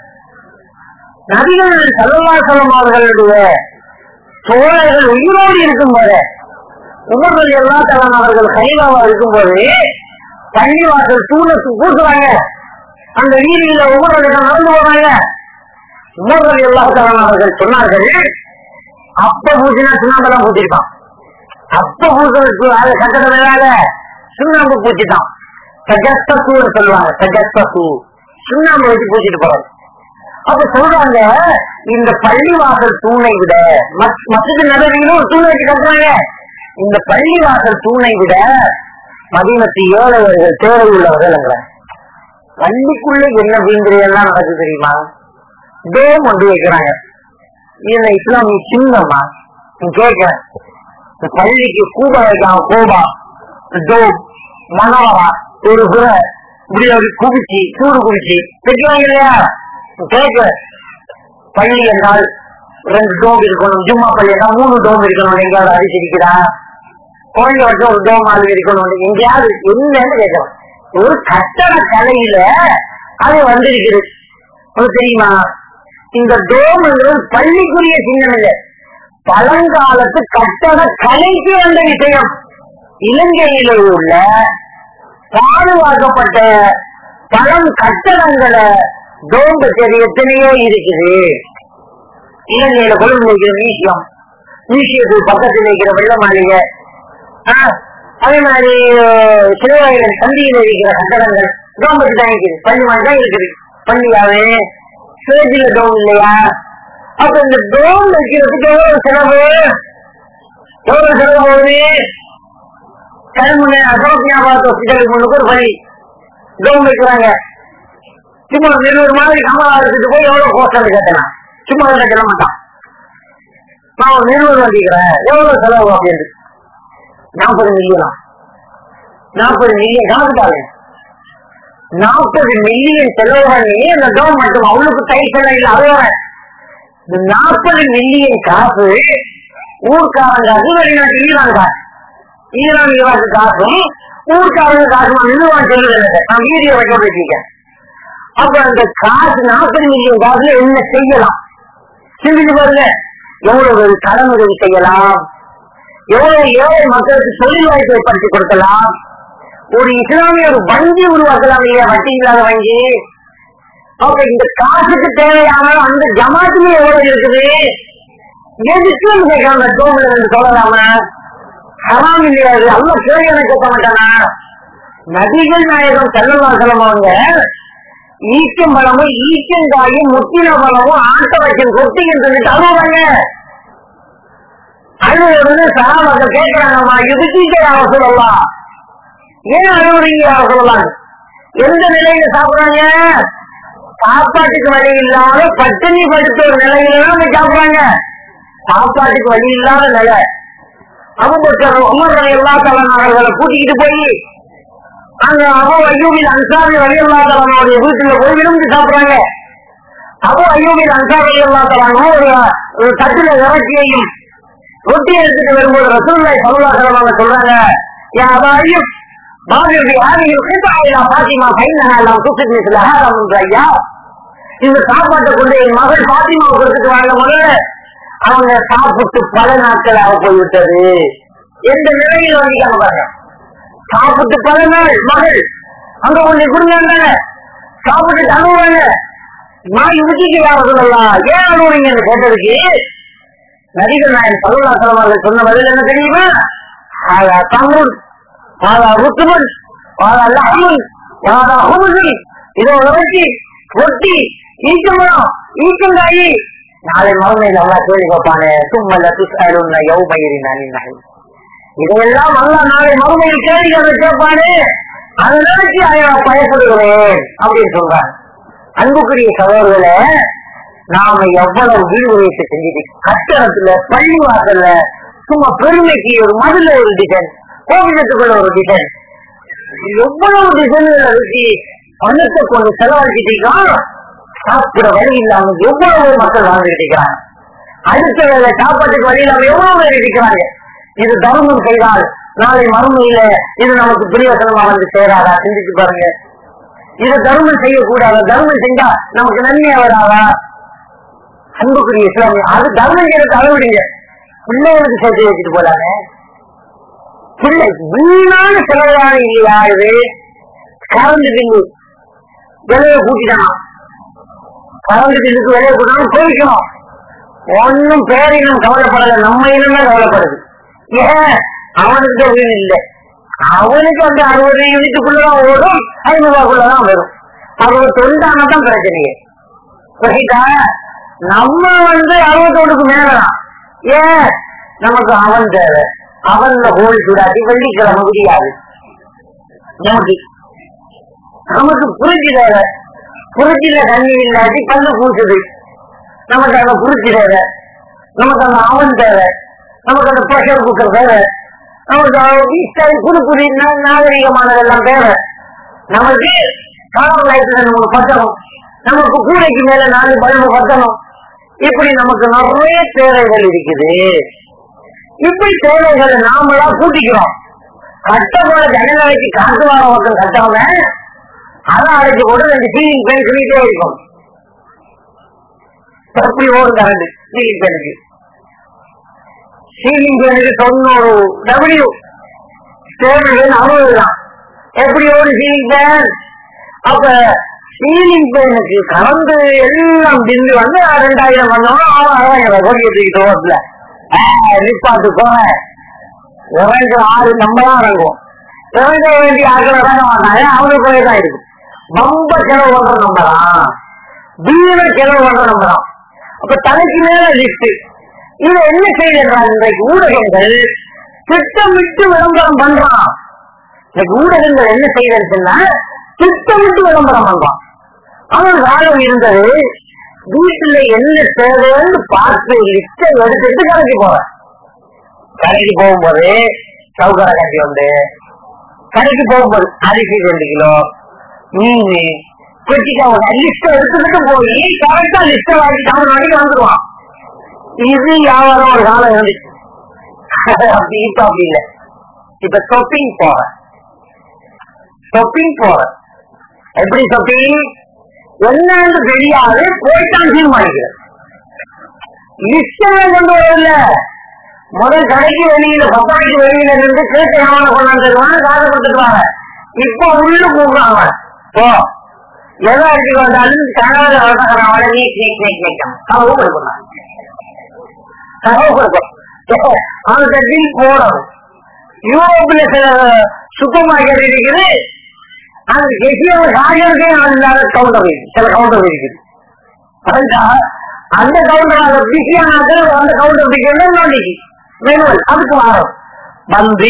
நபிகள் சல்லவாசலம் அவர்களுடைய தோழர்கள் உயிரோடு இருக்கும் போது உமர்கள் எல்லா தலைவன் அவர்கள் கைலாவா இருக்கும் போது பள்ளிவாசல் தூண பூசுறாங்க அந்த வீதியில உமர்கள் நடந்து போறாங்க உமர்கள் எல்லா தலைவன் அவர்கள் சொன்னார்கள் அப்ப பூசினா சுண்ணாம்பெல்லாம் பூச்சிருக்கான் அப்ப பூசுறதுக்கு அது கட்டடம் இல்லாத சுண்ணாம்பு பூச்சிட்டான் சஜஸ்தூன்னு சொல்லுவாங்க சஜஸ்தூ சுண்ணாம்பு வச்சு பூச்சிட்டு போறாங்க அப்ப சொல்றாங்க இந்த பள்ளிவாசல் தூணை விட மற்றது நகரிலும் ஒரு தூணை வச்சு கட்டுறாங்க இந்த பள்ளிவாசல் தூணை விட மதிமத்து ஏழைவர்கள் தேவை உள்ளவர்கள் பள்ளிக்குள்ள என்ன வீந்திரியெல்லாம் நடக்குது தெரியுமா டோம் ஒன்று வைக்கிறாங்க இந்த இஸ்லாமிய சின்னம்மா நீ கேட்கிறேன் இந்த பள்ளிக்கு கூபா வைக்கலாம் கோபா டோம் மனவரா ஒரு புற இப்படி ஒரு குவிச்சி சூடு குவிச்சி வைக்கிறாங்க இல்லையா கேட்க பள்ளி என்றால் ரெண்டு டோம் இருக்கணும் ஜும்மா பள்ளி என்றால் மூணு டோம் இருக்கணும் எங்கேயாவது அடிச்சிருக்கிறா குழந்தை வச்சு ஒரு டோம் மாதிரி இருக்கணும் எங்கேயாவது என்னன்னு கேட்கலாம் ஒரு கட்டட கலையில அது வந்திருக்குது உங்களுக்கு தெரியுமா இந்த டோம்ங்கிறது பள்ளிக்குரிய சின்னம் இல்லை பழங்காலத்து கட்டட கலைக்கு வந்த விஷயம் இலங்கையிலே உள்ள பாதுகாக்கப்பட்ட பழம் கட்டடங்களை டோம் சரி எத்தனையோ இருக்குது இலங்கையில கொழும்பு வைக்கிற மியூசியம் மியூசியத்துக்கு பக்கத்தில் இருக்கிற வெள்ள மாளிகை ஆஹ், அதே மாதிரி சிறுவாயில சந்தியில இருக்கிற கட்டடங்கள் டோம் பத்தி தான் இருக்குது பள்ளி மாதிரி தான் இருக்குது பள்ளியாவே சேஜில டோம் இல்லையா அப்ப இந்த டோம் வைக்கிறதுக்கு எவ்வளவு செலவு எவ்வளவு செலவு போகுது கருமுனை அசோக் ஞாபகத்து ஹாஸ்பிட்டலுக்கு முன்னுக்கு ஒரு பள்ளி டோம் வைக்கிறாங்க சும்மா இருநூறு மாதிரி கமலா எடுத்துட்டு போய் எவ்வளவு கோஸ்டல் கேட்டலாம் சும்மா அதை கட்ட மாட்டான் நான் ஒரு இருநூறு வண்டிக்கிறேன் எவ்வளவு செலவு அப்படின்னு நாற்பது மில்லியனா நாற்பது மில்லியன் கணக்குட்டாங்க நாற்பது மில்லியன் செலவு பண்ணி அந்த டோம் மட்டும் அவளுக்கு கை செலவு இல்லை அது வர இந்த நாற்பது மில்லியன் காசு ஊர்க்காரங்க காசு வெளிநாட்டு ஈரான் காசு ஈரான் ஈராக்கு காசும் ஊர்க்காரங்க காசு நான் நிறுவனம் சொல்லுவேன் நான் வீடியோ வைக்க வச்சிருக்கேன் அப்ப அந்த காசு நாற்பது மில்லியன் காசுல என்ன செய்யலாம் சிந்திச்சு பாருங்க எவ்வளவு கடன் உதவி செய்யலாம் எவ்வளவு ஏழை மக்களுக்கு தொழில் வாய்ப்பை ஏற்படுத்தி கொடுக்கலாம் ஒரு இஸ்லாமிய ஒரு வங்கி உருவாக்கலாம் இல்லையா வட்டி இல்லாத வங்கி அப்ப இந்த காசுக்கு தேவையான அந்த ஜமாத்துமே எவ்வளவு இருக்குது எதுக்கு கேட்கலாம் டோம்ல இருந்து சொல்லலாம ஹராம் இல்லையா அது அல்ல கேள்வி எனக்கு கேட்க மாட்டானா நபிகள் நாயகம் செல்லவாசலம் அவங்க ஈச்சம் பழமும் ஈச்சங்காயும் முத்தின பழமும் ஆட்ட வைக்கும் கொட்டின்னு சொல்லிட்டு அழுவாங்க அழுவது சகாபாக்க கேட்கிறாங்கம்மா இதுக்கு அவன் சொல்லலாம் ஏன் அழுவுறீங்க அவன் சொல்லலாம் எந்த நிலையில சாப்பிடுறாங்க சாப்பாட்டுக்கு வழி இல்லாத பட்டினி படுத்த ஒரு நிலையில தான் போய் சாப்பிடுறாங்க சாப்பாட்டுக்கு வழி இல்லாத நிலை அபுபக்கர் உமர் ரவி எல்லா தலைவர்களை கூட்டிக்கிட்டு போய் அங்க அபு ஐயூபில் அன்சாரி ரவி எல்லா தலைவனுடைய வீட்டுல போய் விரும்பி சாப்பிடுறாங்க அபு ஐயூபில் அன்சாரி ரவி எல்லா தலைவனும் ஒரு ஒரு தட்டுல இறச்சியையும் ரொட்டி எடுத்துட்டு வரும்போது ரசூல்லாய் சல்லாஹ் சொல்றாங்க யா அபா ஐயூப் மாதிரி ஆதியில் கிட்டாயிலா பாத்திமா பையனா எல்லாம் தூக்கிட்டு நிற்கல ஐயா இந்த சாப்பாட்டை கொண்டு என் மகள் பாத்திமா கொடுத்துட்டு வாங்க முதல்ல அவங்க சாப்பிட்டு பல நாட்கள் ஆக போய்விட்டது எந்த நிலையில் வந்திருக்காங்க பாருங்க சாப்பிட்டு பல நாள் மகள் அங்க கொண்டு கொடுங்க சாப்பிட்டு அழுவாங்க நான் இதுக்கு யார சொல்லலாம் ஏன் அழுவுறீங்கன்னு கேட்டதுக்கு நடிகர் நாயன் சல்லா அவர்கள் சொன்ன பதில் என்ன தெரியுமா ஆதா தமிழ் ஆதா ருத்துமன் ஆதா லஹமுன் ஆதா ஹுமுசன் இதோ இறைச்சி ரொட்டி ஈச்சம்பழம் ஈச்சங்காயி நாளை மறுமையில் அல்லா கேள்வி கேட்பானே சும்மல்ல துசாலுன்ன யௌமயிரின் அணிநாய் இதையெல்லாம் அல்லா நாளை மறுமையில் கேள்விகளை கேட்பானே அதை நினைச்சு அதை நான் பயப்படுகிறேன் அப்படின்னு சொல்றாங்க அன்புக்குரிய சகோதரர்களே நாம எவ்வளவு வீடு உழைப்பு செஞ்சுட்டு கட்டணத்துல பள்ளி வாசல்ல சும்மா பெருமைக்கு ஒரு மதுல ஒரு டிசைன் கோவிலத்துக்குள்ள ஒரு டிசைன் எவ்வளவு டிசைன்களை வச்சு பணத்தை கொண்டு செலவழிச்சிட்டீங்கன்னா சாப்பிட வழி இல்லாம எவ்வளவு மக்கள் வாழ்ந்துகிட்டு இருக்கிறாங்க அடுத்த வேலை சாப்பாட்டுக்கு வழி இல்லாம எவ்வளவு பேர் இருக்கிறாங்க இது தர்மம் செய்தால் நாளை மறுமையில இது நமக்கு பிரியோசனமா வந்து சேராதா சிந்திச்சு பாருங்க இது தர்மம் செய்யக்கூடாது தர்மம் செஞ்சா நமக்கு நன்மையா வராதா அன்புக்குரிய இஸ்லாமிய அது தர்மம் செய்யறது அளவிடுங்க பிள்ளைகளுக்கு சேர்த்து வச்சுட்டு போலாங்க பிள்ளை வீணான செலவான இல்லையா இது கரண்ட் பில்லு விலையை கூட்டிட்டான் கரண்ட் பில்லுக்கு விலையை கூட்டணும் போய்க்கணும் ஒன்னும் பேரினம் கவலைப்படல நம்ம இனம் தான் கவலைப்படுது ஏன் அவனுக்கு தான் வீடு இல்லை அவனுக்கு அந்த அறுபது யூனிட்டுக்குள்ளதான் ஓடும் ஐநூறு ரூபாய்க்குள்ளதான் வரும் அறுபத்தி ஒன்றான தான் பிரச்சனையே புரியுதா நம்ம வந்து அறுபத்தொன்றுக்கு மேலதான் ஏன் நமக்கு அவன் தேவை அவன் ஹோல் சூடாட்டி வெள்ளிக்கிழமை முடியாது நமக்கு நமக்கு புரிஞ்சு தேவை புரிச்சில தண்ணி இல்லாட்டி பல்லு பூசுது நமக்கு அந்த புரிச்சு தேவை நமக்கு அந்த அவன் தேவை நமக்கு அந்த ப்ரெஷர் குக்கர் தேவை நமக்கு ஈஸ்டர் புது புது நா- நாகரிகமானதெல்லாம் தேவை நமக்கு காலம் லைட்ல நமக்கு பத்தணும் நமக்கு கூடைக்கு மேல நாலு பல்பு பத்தணும் இப்படி நமக்கு நிறைய தேவைகள் இருக்குது இப்படி தேவைகளை நாமளா கூட்டிக்கிறோம் கட்டப்போட ஜனநாயகி காசு வார பக்கம் கட்டவங்க அதை அடைச்சு போட்டு ரெண்டு சீலிங் பேன் சொல்லிட்டே இருக்கும் அப்படி ஓடும் கரண்ட் சீலிங் பேனுக்கு சீலிங் பேனுக்கு தொண்ணூறு டபிள்யூ தேவைகள் அறுபது தான் எப்படி ஓடும் சீலிங் பேன் அப்ப சீலிங் பேனுக்கு கலந்து எல்லாம் பில்லு வந்து ரெண்டாயிரம் வந்தோம்னா ஆறாயிரம் கோடி எடுத்துக்கிட்டு ரோட்ல நிப்பாட்டு போன இறங்க ஆறு நம்ம தான் இறங்குவோம் இறங்க வேண்டிய ஆட்கள் இறங்க மாட்டாங்க அவங்க போய் தான் இருக்கு ரொம்ப செலவு பண்ற நம்ம தான் வீண செலவு பண்ற நம்ம தான் அப்ப தலைக்கு மேல லிஸ்ட் இதை என்ன செய்யறாங்க இன்றைக்கு ஊடகங்கள் திட்டமிட்டு விளம்பரம் பண்றான் இன்னைக்கு ஊடகங்கள் என்ன செய்யறதுன்னு சொன்னா திட்டமிட்டு விளம்பரம் பண்றான் அவன் காலம் இருந்தது வீட்டுல என்ன தேவைன்னு பார்த்து லிஸ்ட எடுத்துட்டு கடைக்கு போவேன் கடைக்கு போகும்போது சவுக்கர கட்டி உண்டு கடைக்கு போகும்போது அரிசி ரெண்டு கிலோ மீன் கொச்சிக்காய் லிஸ்ட எடுத்துக்கிட்டு போய் கரெக்டா லிஸ்ட வாங்கி தமிழ் வாங்கி வந்துருவான் இது வியாபாரம் ஒரு காலம் இருந்துச்சு அப்படி இப்ப அப்படி இல்லை இப்ப ஷாப்பிங் போறேன் ஷாப்பிங் போறேன் எப்படி ஷாப்பிங் என்னன்னு தெரியாது போய்தான் தீர்மானிக்கிறது லிஸ்டெல்லாம் கொண்டு வரல முதல் கடைக்கு வெளியில பப்பாய்க்கு வெளியில இருந்து கேட்டு அவனை கொண்டாந்துருவாங்க காசை கொடுத்துருவாங்க இப்போ உள்ள கூப்பிடுறாங்க போ எதை அடிச்சுட்டு வந்தாலும் கணவர் வளர்த்தக்கிறாங்க நீட் நீட் நீட் நீட்டம் கனவு கொடுக்கணும் கனவு கொடுக்கும் அவனுக்கு பில் போடணும் யூரோப்ல சில சூப்பர் மார்க்கெட் இருக்குது அந்த எசியோட ராஜருக்கே அந்த கவுண்டர் இருக்கு சில கவுண்டர் இருக்குது அதுதா, அந்த கவுண்டர் அந்த பிஸியான அந்த கவுண்டர் பிடிக்கணும் நோண்டிக்கு மேனுவல் அதுக்கு மாறும் வந்து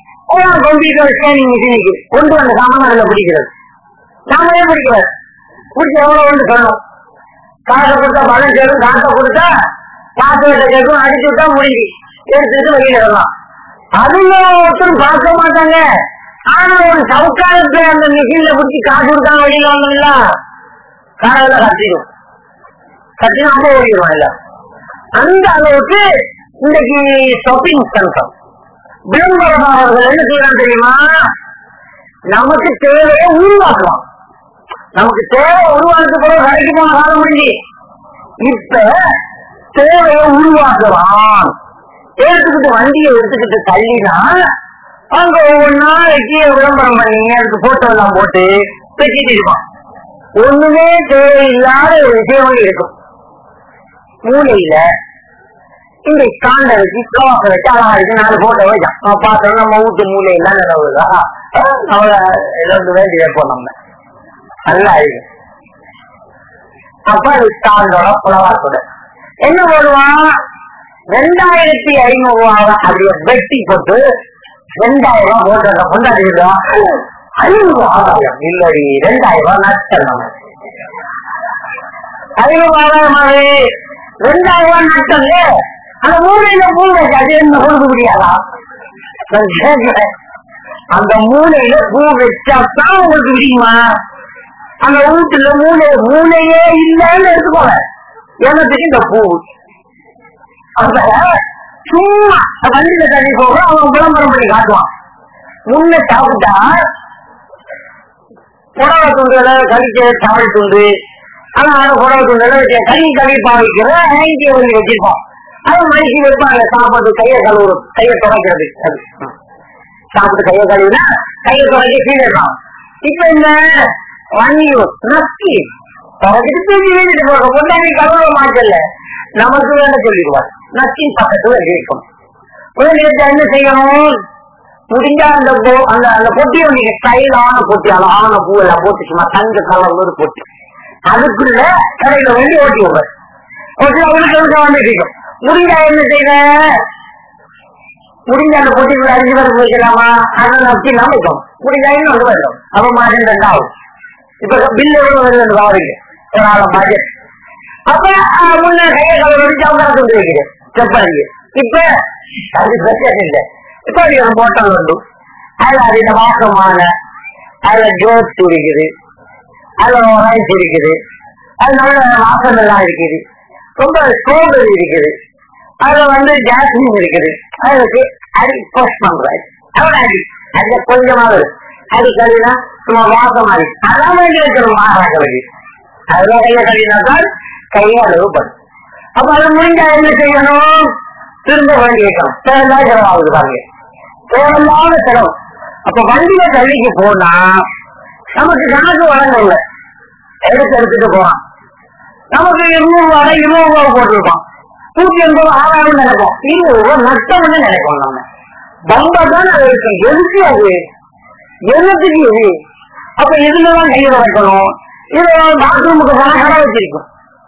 கம்ப்யூட்டர் ஸ்கேனிங் மிஷின் கொண்டு வந்த சாமான் அதுல பிடிக்கிறது நாமளே பிடிக்கிறது பிடிச்சி எவ்வளவுன்னு சொல்லணும் காசை கொடுத்தா பணம் சேரும் காசை கொடுத்தா பாஸ்வேர்டை கேட்கும் அடிச்சு விட்டா முடிஞ்சு எடுத்துட்டு வெளியில வரலாம் அதுல ஒருத்தரும் பார்க்க மாட்டாங்க ஆனா ஒரு சவுக்காரத்தை அந்த மிஷின்ல பிடிச்சி காசு கொடுத்தாங்க வெளியில வந்தோம்ல காலையில கட்டிடும் கட்டினா அம்ப ஓடிடுவோம் இல்ல அந்த அளவுக்கு இன்னைக்கு ஷாப்பிங் சென்டர் விளம்பரமானவர்கள் என்ன செய்யலாம் தெரியுமா நமக்கு தேவையை உருவாக்கலாம் நமக்கு தேவை உருவாக்க பிறகு கடைக்கு போன காலம் முடிஞ்சு இப்ப தேவையை உருவாக்கலாம் எடுத்துக்கிட்டு வண்டியை எடுத்துக்கிட்டு தள்ளினா அங்க ஒவ்வொன்னா வெட்டி விளம்பரம் பண்ணி அதுக்கு போட்டோ எல்லாம் போட்டு வச்சுட்டு இருப்பான் ஒண்ணுமே தேவையில்லாத ஒரு விஷயம் இருக்கும் மூலையில இந்த ஸ்டாண்ட வச்சு ஸ்லோக வச்சு அழகா இருக்கு நாலு போட்டோ வச்சான் அவன் பார்த்தோம் நம்ம வீட்டு மூலையெல்லாம் நிலவுதா அவளை ஏதாவது வேண்டி வைப்போம் நம்ம நல்லா இருக்கு அப்ப அது ஸ்டாண்டோட புலவாத்தோட என்ன போடுவான் ரெண்டாயிரத்தி ஐநூறு ரூபாவை அப்படியே வெட்டி போட்டு ரெண்டாயிரம் ரூபாய் போட்டு கொண்டாடிடுதா ஐநூறு ஆதாயம் இல்லடி ரெண்டாயிரம் ரூபாய் நஷ்டம் நம்ம ஐநூறு ஆதாயமாவே ரெண்டாயிரம் ரூபாய் நஷ்டம் அந்த மூலையில பூ வச்சு அது என்ன கொடுக்க முடியாதா நான் கேட்கிறேன் அந்த மூலையில பூ வச்சாதான் உங்களுக்கு முடியுமா அந்த வீட்டுல மூளை மூளையே இல்லைன்னு எடுத்துக்கோங்க எனக்கு இந்த பூ அத சும்மா வண்டியில தள்ளி போக அவன் விளம்பரம் பண்ணி காட்டுவான் முன்ன சாப்பிட்டா புடவை துண்டுல கழிக்க தமிழ் துண்டு ஆனா அந்த புடவை துண்டுல கறி கறி பாவிக்கிற ஹேங்கிய வந்து வச்சிருப்பான் அதை மனுஷி வைப்பாங்க சாப்பாடு கையை கழுவுறது கையை துடைக்கிறது அது சாப்பிட்டு கையை கழுவினா கையை துடைக்க கீழே இருப்பான் இப்ப இந்த வண்டியோ நக்கி துடைச்சிட்டு தூக்கி வீட்டுட்டு போக முன்னாடி கழுவ மாட்டல நமக்கு வேலை சொல்லிடுவார் நக்கி பக்கத்துல இருக்கும் உங்களுக்கு என்ன செய்யணும் முடிஞ்சா அந்த பொ- அந்த அந்த பொட்டியை நீங்க ஸ்டைலான பொட்டி அழகான பூ எல்லாம் போட்டு சும்மா தங்க கலர் ஒரு பொட்டி அதுக்குள்ள கடையில வேண்டி ஓட்டி விடுற ஓட்டி அவனுக்கு எதுக்கு வந்து இருக்கும் முடிஞ்சா என்ன செய்யற முடிஞ்ச அந்த பொட்டிக்குள்ள அஞ்சு பேர் வைக்கலாமா அதை நம்பி எல்லாம் வைக்கும் முடிஞ்சா இன்னொன்று வேண்டும் அப்ப மாதம் ரெண்டாகும் இப்ப பில் எவ்வளவு வருது வாங்க ஒரு ஆள பட்ஜெட் அப்ப அஹ், முன்ன கையை கலர் வச்சு அவங்க கொண்டு வைக்கிறேன் செப்பாங்க இப்ப அது பிரச்சனை இல்லை இப்ப அது ஒரு போட்டல் உண்டு அதுல அது இந்த வாசமான அதுல ஜோஸ் இருக்குது அதுல ரைஸ் இருக்குது அது நல்ல வாசம் எல்லாம் இருக்குது ரொம்ப ஸ்ட்ராபெரி இருக்குது அதுல வந்து ஜாஸ்மின் இருக்குது அதுக்கு அது போஸ்ட் பண்றாரு அவ்வளவு அடி அதுல கொஞ்சமாவது அது கழினா சும்மா வாசம் மாதிரி அதான் வேண்டி வைக்கணும் மகாராஜாவுக்கு அதுல கையை கழினாதான் கையை அளவு பண்ணும் அப்ப அது முடிஞ்சா என்ன செய்யணும் திரும்ப வேண்டி வைக்கணும் தேவையில்லாத செலவாகுது பாருங்க தேவையில்லாத செலவு அப்ப வண்டியில தள்ளிக்கு போனா நமக்கு கணக்கு வழங்கல எடுத்து எடுத்துட்டு போறான் நமக்கு இருநூறு ரூபாய் இருநூறு ரூபாய் போட்டிருப்பான் நூத்தி எண்பது ஆறாயிரம் நினைப்போம் இருபது ரூபாய் நஷ்டம்னு நினைப்போம் நம்ம பம்பா தான் அது இருக்கு எதுக்கு அது என்னத்துக்கு இது அப்ப இதுலதான் கையில வைக்கணும் இது பாத்ரூமுக்கு போனா கடை வச்சிருக்கும்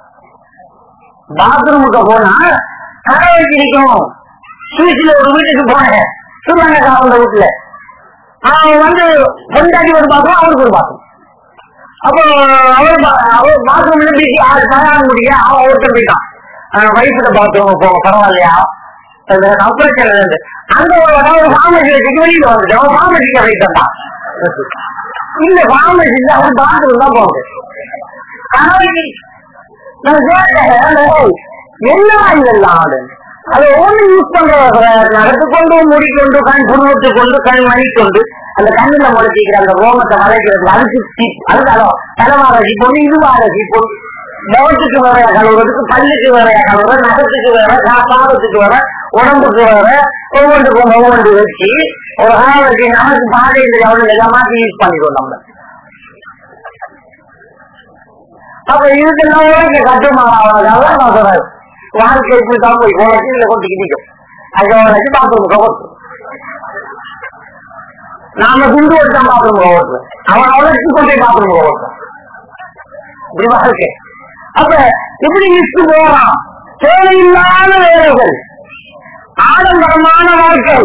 பாத்ரூமுக்கு போனா கடை வச்சிருக்கும் சுவிஸ்ல ஒரு வீட்டுக்கு போனேன் சொன்னாங்க அவங்க வீட்டுல அவன் வந்து பொண்டாட்டி ஒரு பாத்ரூம் அவருக்கு ஒரு பாத்ரூம் அப்போ அவர் பா- அவர் பாத்ரூம்ல பிஸி ஆறு கல்யாணம் முடிய அவன் ஒருத்தர் போயிட்டான் வயசுல பாத்ரூம் போக பரவாயில்லையா அப்ரேஷன் இருந்து அங்க ஒரு ஒரு ஃபார்மசி வச்சுட்டு வெளியில வந்துட்டு அவன் ஃபார்மசிக்கு போயிட்டு வந்தான் இல்ல ஃபார்மசி இல்ல அவன் பாத்ரூம் தான் போகுது கணவன் நான் கேட்டேன் "ஏய், என்னடா இதெல்லாம் அது அதை ஒண்ணு யூஸ் பண்றவங்க நடத்து கொண்டு மூடிக்கொண்டு கண் புருவத்து கொண்டு கண் மணிக்கொண்டு அந்த கண்ணுல முளைச்சிக்கிற அந்த ரோமத்தை வளைக்கிறது அதுக்கு சீப் அதுக்காக தலைவாரசி பொண்ணு இது வாரசி பொண்ணு முகத்துக்கு வேற கழுவுறதுக்கு பல்லுக்கு வேற கழுவுற நகத்துக்கு வேற கா- பாதத்துக்கு வேற உடம்புக்கு வேற ஒவ்வொன்றுக்கும் ஒவ்வொன்று வச்சு ஒரு காலத்துக்கு நமக்கு பாதை அவனுக்கு எல்லாம் மாத்தி யூஸ் பண்ணிடுவோம் நம்ம அப்ப இதுக்கெல்லாம் உலக கட்டுமானாவதாக நான் சொல்றேன் வாழ்க்கை இப்படி தான் போய் உலக இதுல கொண்டு கிடிக்கும் அதை வச்சு பாத்ரூம் கவர்த்து நாம குண்டு வச்சு தான் பாத்ரூம் கவர்த்து அவன் அவளுக்கு கொண்டு பாத்ரூம் கவர்த்து இப்படி வாழ்க்கை அப்ப இப்படி இட்டு போறான் தேவையில்லாத வேலைகள் ஆடம்பரமான வாழ்க்கை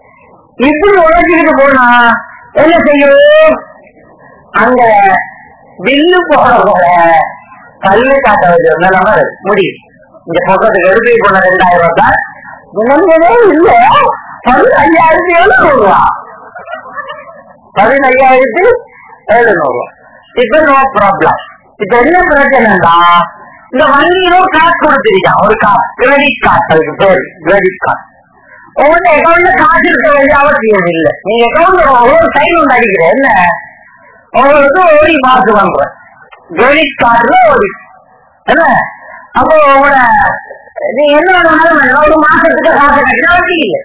இப்படி உழைச்சிக்கிட்டு போனா என்ன செய்யும் அங்க பில்லு போட போல பல்லு காட்ட வச்சு நிலைமை இருக்கு. முடியும் இந்த பக்கத்துக்கு எடுத்து போன ரெண்டாயிரம் ரூபாய் விளங்கவே இல்ல பதினஞ்சாயிரத்தி எழுநூறு ரூபா பதினஞ்சாயிரத்தி எழுநூறு ரூபா இப்ப நோ ப்ராப்ளம் இப்ப என்ன பிரச்சனைடா இந்த வங்கியில ஒரு காசு கொடுத்திருக்கான் ஒரு காசு கிரெடிட் கார்டு அதுக்கு பேர் கிரெடிட் கார்டு உங்க அக்கௌண்ட்ல காசு இருக்க வேண்டிய அவசியம் இல்லை நீங்க அக்கௌண்ட்ல ஒரு சைன் ஒன்று அடிக்கிற என்ன உங்களுக்கு ஓடி மாசு பண்ற கிரெடிட் கார்டுல ஓடி என்ன அப்போ உங்களோட நீ என்ன வேணாலும் வேணும். ஒரு மாசத்துக்கு காசு கட்டினா வட்டி இல்லை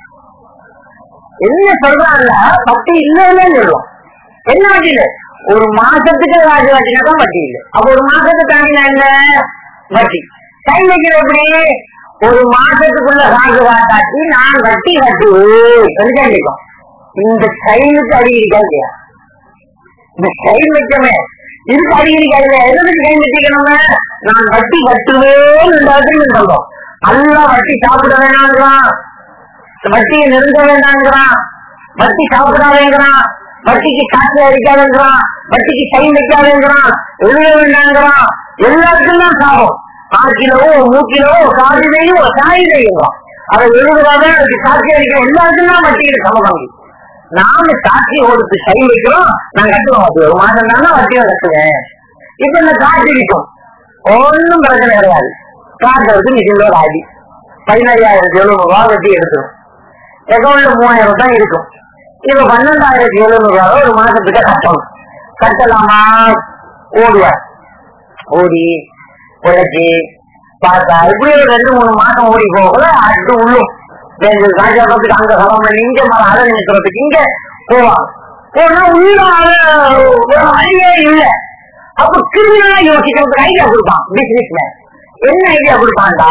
என்ன சொல்றாங்கல்ல வட்டி இல்லைன்னு சொல்லுவோம் என்ன வட்டி இல்லை ஒரு மாசத்துக்கு காசு வட்டினா தான் வட்டி இல்லை அப்ப ஒரு மாசத்துக்கு தாண்டினா என்ன வட்டி டைம் வைக்கிற எப்படி ஒரு மாசத்துக்குள்ள காசு காட்டாட்டி நான் வட்டி கட்டுவேன் கேட்கும் இந்த டைமுக்கு அடி இருக்காது இந்த டைம் வைக்கமே இதுக்கு அடி இருக்காது எதுக்கு டைம் வச்சுக்கணுமே நான் வட்டி கட்டுவேன் சொல்றோம் அல்ல வட்டி சாப்பிட வேணாங்கிறான் வட்டியை நெருங்க வேண்டாங்கிறான் வட்டி சாப்பிடாதேங்கிறான் வட்டிக்கு காசு அடிக்காதேங்கிறான் வட்டிக்கு கை வைக்காதேங்கிறான் எழுத வேண்டாங்கிறான் எல்லாருக்கும் தான் சாபம் ஆக்கிலவோ மூக்கிலவோ காதிலையோ சாயிலையோ அதை எழுதுறாங்க அதுக்கு சாட்சி அடிக்கிற எல்லாருக்கும் தான் வட்டிக்கு சமபங்கி நாம சாட்சி கொடுத்து கை வைக்கிறோம் நான் கட்டுவோம் அது ஒரு மாதம் தானே வட்டியை கட்டுவேன் இப்ப இந்த காசு இருக்கும் ஒன்னும் பிரச்சனை கிடையாது காசை வச்சு மிஷின்ல ஒரு ஆடி பதினஞ்சாயிரத்தி எழுநூறு ரூபா வட்டி எடுத்துரும் அக்கௌண்ட்ல மூவாயிரம் தான் இருக்கும் இப்ப பன்னெண்டாயிரத்தி எழுநூறு ரூபா ஒரு மாசத்துக்கு கட்டணும் கட்டலாமா ஓடுவார் ஓடி உழைச்சி பார்த்தா இப்படி ஒரு ரெண்டு மூணு மாசம் ஓடி போகல அடுத்து உள்ளும் ரெண்டு ராஜாபத்துக்கு அங்க சலம் பண்ணி இங்க மரம் அதை நினைக்கிறதுக்கு இங்க போவான் போனா உள்ள ஒரு வழியே இல்லை அப்ப கிரிமினலா யோசிக்கிறதுக்கு ஐடியா கொடுப்பான் பிசினஸ் மேன் என்ன ஐடியா கொடுப்பான்டா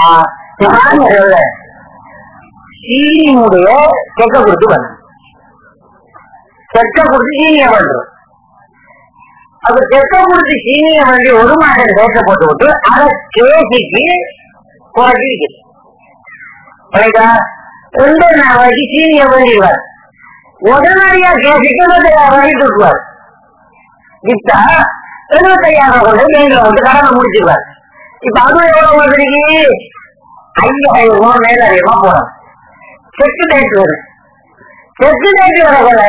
சீனியுடைய செக்க கொடுத்து பண்ணு செக்க கொடுத்து சீனிய பண்றோம் அது செக்க கொடுத்து சீனிய வண்டி ஒரு மாதம் சேர்க்க போட்டு விட்டு அதை கேசிக்கு குறைச்சி விற்கிறது ரைட்டா ரெண்டு நாளைக்கு சீனிய வேண்டிடுவார் உடனடியா கேசிக்கு வாங்கிட்டு விட்டுவார் வித்தா எழுபத்தையாயிரம் கொண்டு பேங்க்ல வந்து கடனை முடிச்சிருவார் இப்ப அது எவ்வளவு வந்துருக்கு ஐயாயிரம் ரூபாய் மேல அதிகமா போறோம் செக்கு டேட் வரும் செக்கு டேட் வரக்குள்ள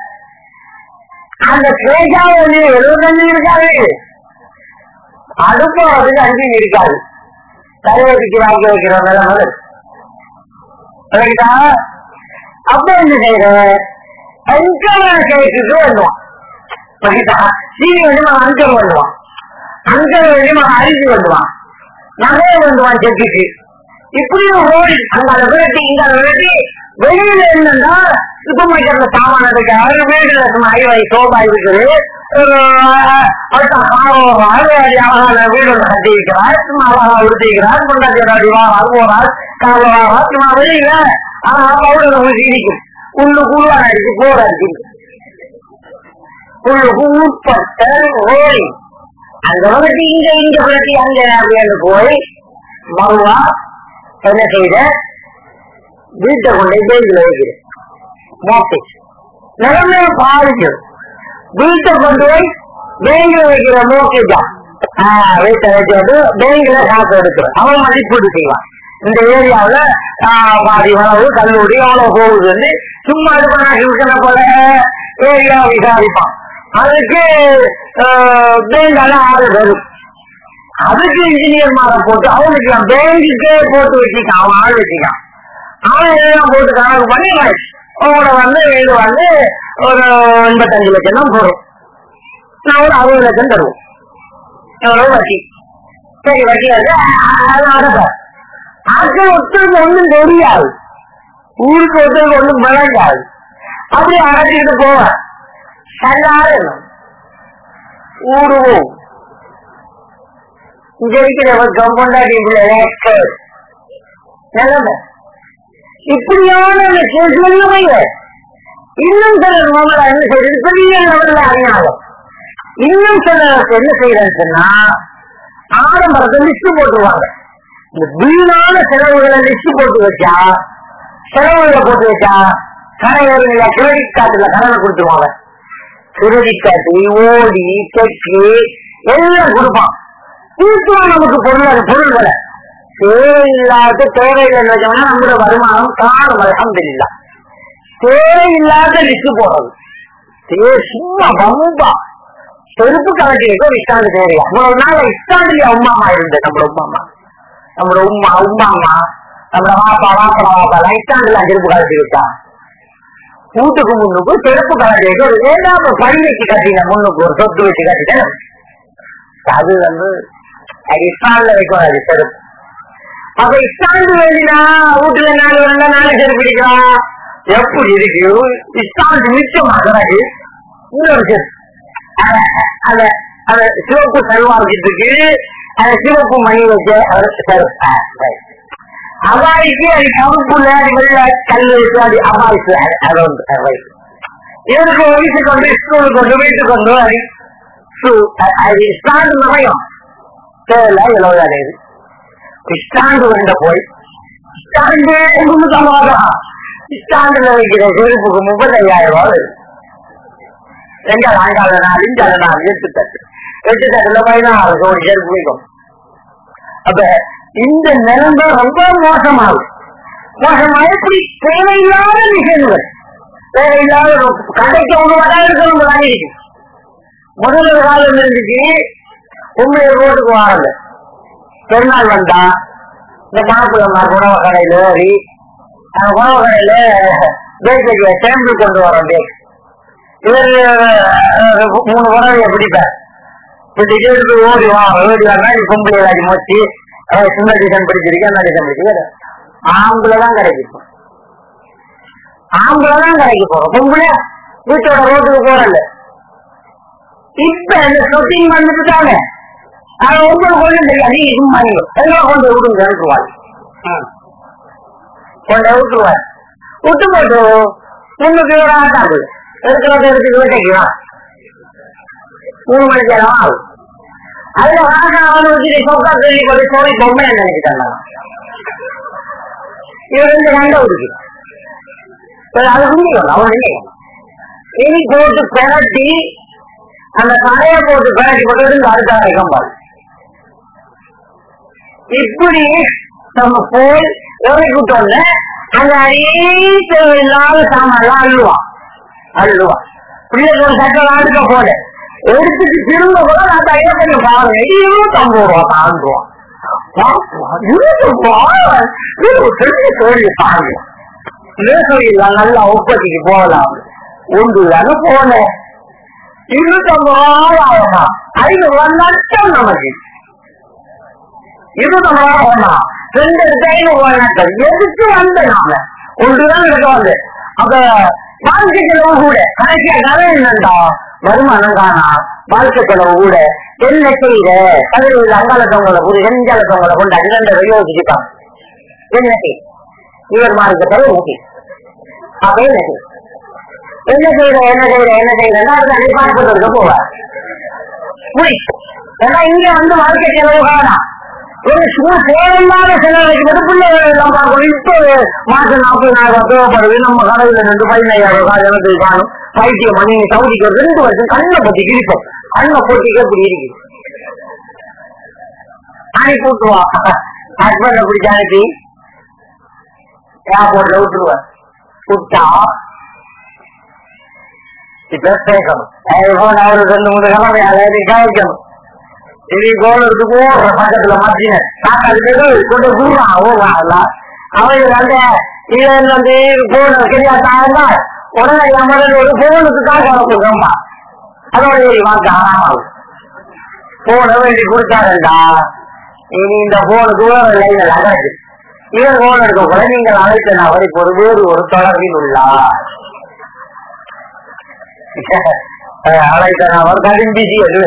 அந்த பேஜா வந்து எழுபத்தஞ்சு இருக்காது அது போறதுக்கு அஞ்சு இருக்காது தலைவலிக்கு வாங்கி வைக்கிற நிலைமை ரைட்டா அப்ப என்ன செய்யற அஞ்சல் கேஸுக்கு வருவான் ரைட்டா சீனி வந்து நம்ம அஞ்சல் வருவான் அஞ்சல் வந்து நம்ம அரிசி வருவான் நகையை வந்துவான் செக்குக்கு இப்படி ஒரு ரோடு அங்க அதை விரட்டி இங்க அதை விரட்டி வெளியில என்னன்னா சூப்பர் மார்க்கெட்ல சாமான இருக்கு அது வீட்டுல ஐவாய் சோபா இருக்குது அடுத்த அழகான வீடு ஒன்று கட்டி இருக்கிறார் சும்மா அழகா உடுத்தி இருக்கிறார் கொண்டாட்டியோட அடி வா அது போறார் காவல வாரா சும்மா வெளியில ஆனா பவுடர் உங்களுக்கு இடிக்கும் உள்ளு குழுவான அடிச்சு போர் அடிச்சு உள்ளுக்கு உட்பட்ட ஓடி அங்க வந்துட்டு இங்க இங்க விரட்டி அங்க அப்படின்னு போய் மறுவா என்ன செய்த வீட்டை கொண்டு பேங்கில் வைக்கிறேன் மோட்டேஜ் நிலைமையை பாதிக்கும் வீட்டை கொண்டு போய் பேங்கில் வைக்கிற மோட்டேஜா வீட்டை வச்சுட்டு பேங்க்ல காசு எடுக்கிறோம் அவன் மதிப்பீடு செய்வான் இந்த ஏரியாவுல பாதி வளவு கல்லூரி எவ்வளவு போகுதுன்னு சும்மா இது பண்ண டியூஷனை போல ஏரியா விசாரிப்பான் அதுக்கு பேங்கால ஆறு வரும் அதுக்கு இன்ஜினியர் மாற போட்டு அவனுக்கு பேங்குக்கே போட்டு வச்சுக்கான் அவன் ஆள் வச்சுக்கான் அவன் எல்லாம் போட்டு கணக்கு பண்ணி அவனோட வந்து இது வந்து ஒரு எண்பத்தஞ்சு லட்சம் தான் போடும் நான் ஒரு அறுபது லட்சம் தருவோம் எவ்வளவு வட்டி சரி வட்டி வந்து அதனால அது ஒருத்தருக்கு ஒன்றும் தெரியாது ஊருக்கு ஒருத்தருக்கு ஒன்றும் விளங்காது அப்படி அடைச்சிக்கிட்டு போவேன் எல்லாரும் ஊடுவோம் இங்க இருக்கிற கம்பௌண்டாடி நிலைமை இப்படியான நிலைமைய இன்னும் சிலர் முதல்ல என்ன செய்யறது பெரிய லெவலில் அறியாலும் இன்னும் சிலர் என்ன செய்யறேன்னு சொன்னா ஆடம்பரத்தை லிஸ்ட் போட்டுருவாங்க இந்த வீணான செலவுகளை லிஸ்ட் போட்டு வச்சா செலவுகளை போட்டு வச்சா கடைகளில் கிரெடிட் கார்டுல கடனை கொடுத்துருவாங்க திருடி காட்டி ஓடி தெற்கு எல்லாம் கொடுப்பான் தீர்த்துவான் நமக்கு பொருள் பொருள்களை தேவையில்லாத தேவையில்லைன்னு வச்சோம்னா நம்மளோட வருமானம் காணும் அலமதுல்லா தேவையில்லாத லிஸ்ட் போடுறது தே சும்மா பம்பா செருப்பு கலட்டியோ இஷ்டாண்டு தேவையா அவ்வளவு நாள் இஷ்டாண்டுலயே உமா அம்மா இருந்தது நம்மளோட உமா அம்மா நம்மளோட உமா உமா அம்மா நம்மளோட வாப்பா வாப்பா வாப்பா இஷ்டாண்டுல செருப்பு கலட்டி வச்சா வீட்டுக்கு முன்னுக்கு செருப்பு கலட்டி ஒரு ஏதாவது பழி வச்சு கட்டின முன்னுக்கு ஒரு சொத்து வச்சு கட்டிட்டேன் அது வந்து அது இஸ்லாம்ல வைக்கூடாது செருப்பு அப்ப இஸ்லாந்து வேண்டினா வீட்டுல நாலு வந்தா நாலு செருப்பு பிடிக்கலாம் எப்படி இருக்கு இஸ்லாந்து மிச்சமாகிறது இன்னொரு செருப்பு அத அத சிவப்பு செல்வாக்கிட்டு அந்த சிவப்பு மணி வச்சு அவர் செருப்பு அவாய்க்கு அது கவுப்புல அது வெளில கல் வச்சு அது அவாய்க்கு அது வந்து right. இவருக்கு வீட்டுக்கு கொண்டு ஸ்கூலுக்கு கொண்டு வீட்டுக்கு கொண்டு அது சு- அ- அது ஸ்டாண்டு நமையும் தேவையில்ல இளவாது ஸ்டாண்டு வந்த போய் ஸ்டாண்டு முன்னூத்தம்பது ஸ்டாண்டுல வைக்கிற செருப்புக்கு முப்பத்தையாயிரம் ரூபாய் வருது ரெண்டாவது நான்காவது நாள் அஞ்சாவது நாள் எட்டு தட்டு எட்டு தட்டுல பதினாறு கோடி செருப்பு வைக்கும் அப்ப இந்த நிலைமை ரொம்ப மோசமாகும் மோசமா எப்படி தேவையில்லாத விஷயங்கள் தேவையில்லாத ஒரு கடைக்கு ஒண்ணு வர இருக்கணும் வாங்கிருக்கு முதல்ல ஒரு காலம் இருந்துச்சு உண்மையை ரோட்டுக்கு வாரங்க பெருநாள் வந்தா இந்த மாப்பிள்ளமா உணவு கடையில ஏறி அந்த உணவு கடையில பேக்கரியில டேம்பிள் கொண்டு வரோம் பேக் இவர் அஹ், மூணு உணவைய பிடிப்பார் பிடிச்சு எடுத்து ஓடி வா ஓடி வரனா நீ பொம்பளை ஏதாச்சும் மோச்சி அஹ், சின்ன டிசைன் பிடிச்சிருக்கு அந்த டிசைன் பிடிச்சிருக்கு ஆம்பளை தான் கடைக்கு போகும் ஆம்பளை தான் கடைக்கு போறோம் பொம்பளை வீட்டோட ரோட்டுக்கு போறல இப்ப இந்த சொட்டிங் வந்துட்டு தானே ஆனா உங்களுக்கு ஒண்ணும் தெரியாது நீ சும்மா நீங்க எல்லாம் கொண்டு விடுங்க விட்டுருவாள் கொண்டு விட்டுருவாள் விட்டு போட்டு முன்னுக்கு ஒரு ஆட்டாது இருக்கிறத எடுத்து வீட்டைக்கு வா மூணு மணிக்கு நேரம் ஆகும் அதுல வாங்க அவன் வச்சு சொக்கா சொல்லி கொண்டு சோழி பொம்மை நினைக்கிட்டாங்க இவர் இந்த ரெண்டை ஒதுக்கி அது புரியும் அவன் நினைக்கணும் இனி போட்டு பெரட்டி அந்த கரையை போட்டு பெரட்டி போட்டு இந்த அடுத்த வரைக்கும் பாரு இப்படி நம்ம போய் இறக்கிட்டோம்ல அந்த அனைத்து இல்லாத சாமான்லாம் அள்ளுவான் அள்ளுவான் பிள்ளைகள் சட்டம் அடுக்க போல எடுத்துட்டு திரும்ப கூட நான் தயார் பண்ணி பாருங்க இருபத்தொன்பது ரூபா தாண்டுவான் தோழி பாருங்க நேசையில் நல்லா உற்பத்திக்கு போகலாம் ஒன்று தானே போன இருபத்தொன்பது ரூபா ஆகுமா ஐநூறு ரூபா நஷ்டம் நமக்கு இருபத்தொன்பது ரூபா ஒண்ணா ரெண்டு எடுத்து ஐநூறு ரூபாய் நஷ்டம் எதுக்கு வந்த நாம ஒன்றுதான் எடுக்க வந்து அப்ப வாழ்க்கை செலவு கூட கடைசியா கதை என்னண்டா வருமானம் காணா வாழ்க்கை செலவு கூட என்ன செய்த கதிரில் அங்காளத்தவங்களை புரி செஞ்சாலத்தவங்களை கொண்டு அகிலண்ட யோசிச்சுட்டான் என்ன செய் இவர் மார்க்கத்தை ஊட்டி அப்ப என்ன செய் என்ன செய்யற என்ன செய்யற என்ன செய்யறா அது அதை பார்க்கறதுக்கு போவார் முடிச்சு ஏன்னா இங்க வந்து வாழ்க்கை செலவு காணாம் ஒரு சும்மா தேவையில்லாத செலவு வைக்கிறது பிள்ளைகள் எல்லாம் பார்க்கணும் இப்போ மாசம் நாற்பதாயிரம் தேவைப்படுது நம்ம கடையில ரெண்டு பதினாயிரம் ரூபாய் எனக்கு காணும் பைத்தியம் மணி சவுதிக்கு ஒரு ரெண்டு வருஷம் கண்ணை பத்தி கிழிப்போம் கண்ணை போட்டிக்க இப்படி இருக்குது அனுப்பி விட்டுருவா ஹஸ்பண்ட பிடிச்ச அனுப்பி ஏர்போர்ட்ல விட்டுருவேன் விட்டா இப்ப பேசணும் ஐபோன் அவரு ரெண்டு மூணு கிழமை அதாவது கவனிக்கணும் இது கோலுக்கு போடுற பக்கத்துல மாத்தின காக்காது கொண்டு கூறான் ஓடுறான் அவங்க வந்து இதுல வந்து போன் சரியா தாழ்ந்தா உடனே என் முதல்ல ஒரு போனுக்கு காக்க வளர்த்துக்கோம்பா அதோட சரி வாங்க ஆறாமாவும் போன வேண்டி கொடுத்தாருண்டா இனி இந்த போனுக்கு வேற லைன் அகருக்கு இவர் போன் எடுக்க கூட நீங்கள் அழைத்த நபர் இப்போது வேறு ஒரு தொடர்பில் உள்ளார் அழைத்த நபர் கடும்பிசி என்று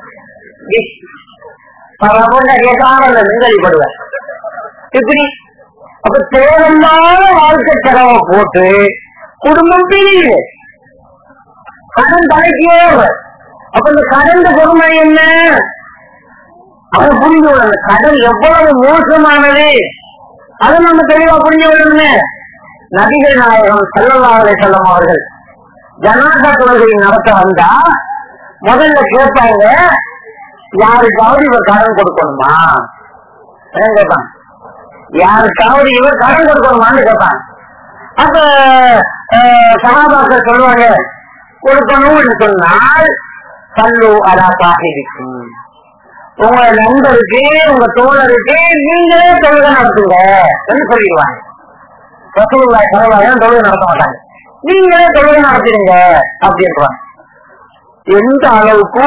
கேட்காமல் நிங்கடிப்படுவேன் இப்படி அப்ப தேவையில்லாத வாழ்க்கை செலவை போட்டு குடும்பம் பிரியுது கடன் தலைக்கு ஏறும். அப்ப இந்த கடன் பொறுமை என்ன அவன் புரிஞ்சு விடணும் கடன் எவ்வளவு மோசமானது அதை நம்ம தெளிவா புரிஞ்சு விடணுங்க நபிகள் நாயகம் செல்லல்லாவலை செல்லம் அவர்கள் ஜனாதா தொழுகை நடத்த வந்தா முதல்ல கேட்பாங்க யாருக்காவது இவர் கடன் கொடுக்கணுமா அதான் கேட்பாங்க யாருக்காவது இவர் கடன் கொடுக்கணுமான்னு கேட்பாங்க அப்ப அஹ், சகாபாக்கள் சொல்லுவாங்க கொடுக்கணும்னு சொன்னால் கல்லு அலா சாஹிபிக்கும் உங்க நண்பருக்கு உங்க தோழருக்கு நீங்களே தொழுகை நடத்துங்க என்று சொல்லிடுவாங்க ரசூலுல்லாஹி பரவாயில்ல தொழுகை நடத்த மாட்டாங்க நீங்களே தொழுகை நடத்துறீங்க அப்படின்றாங்க எந்த அளவுக்கு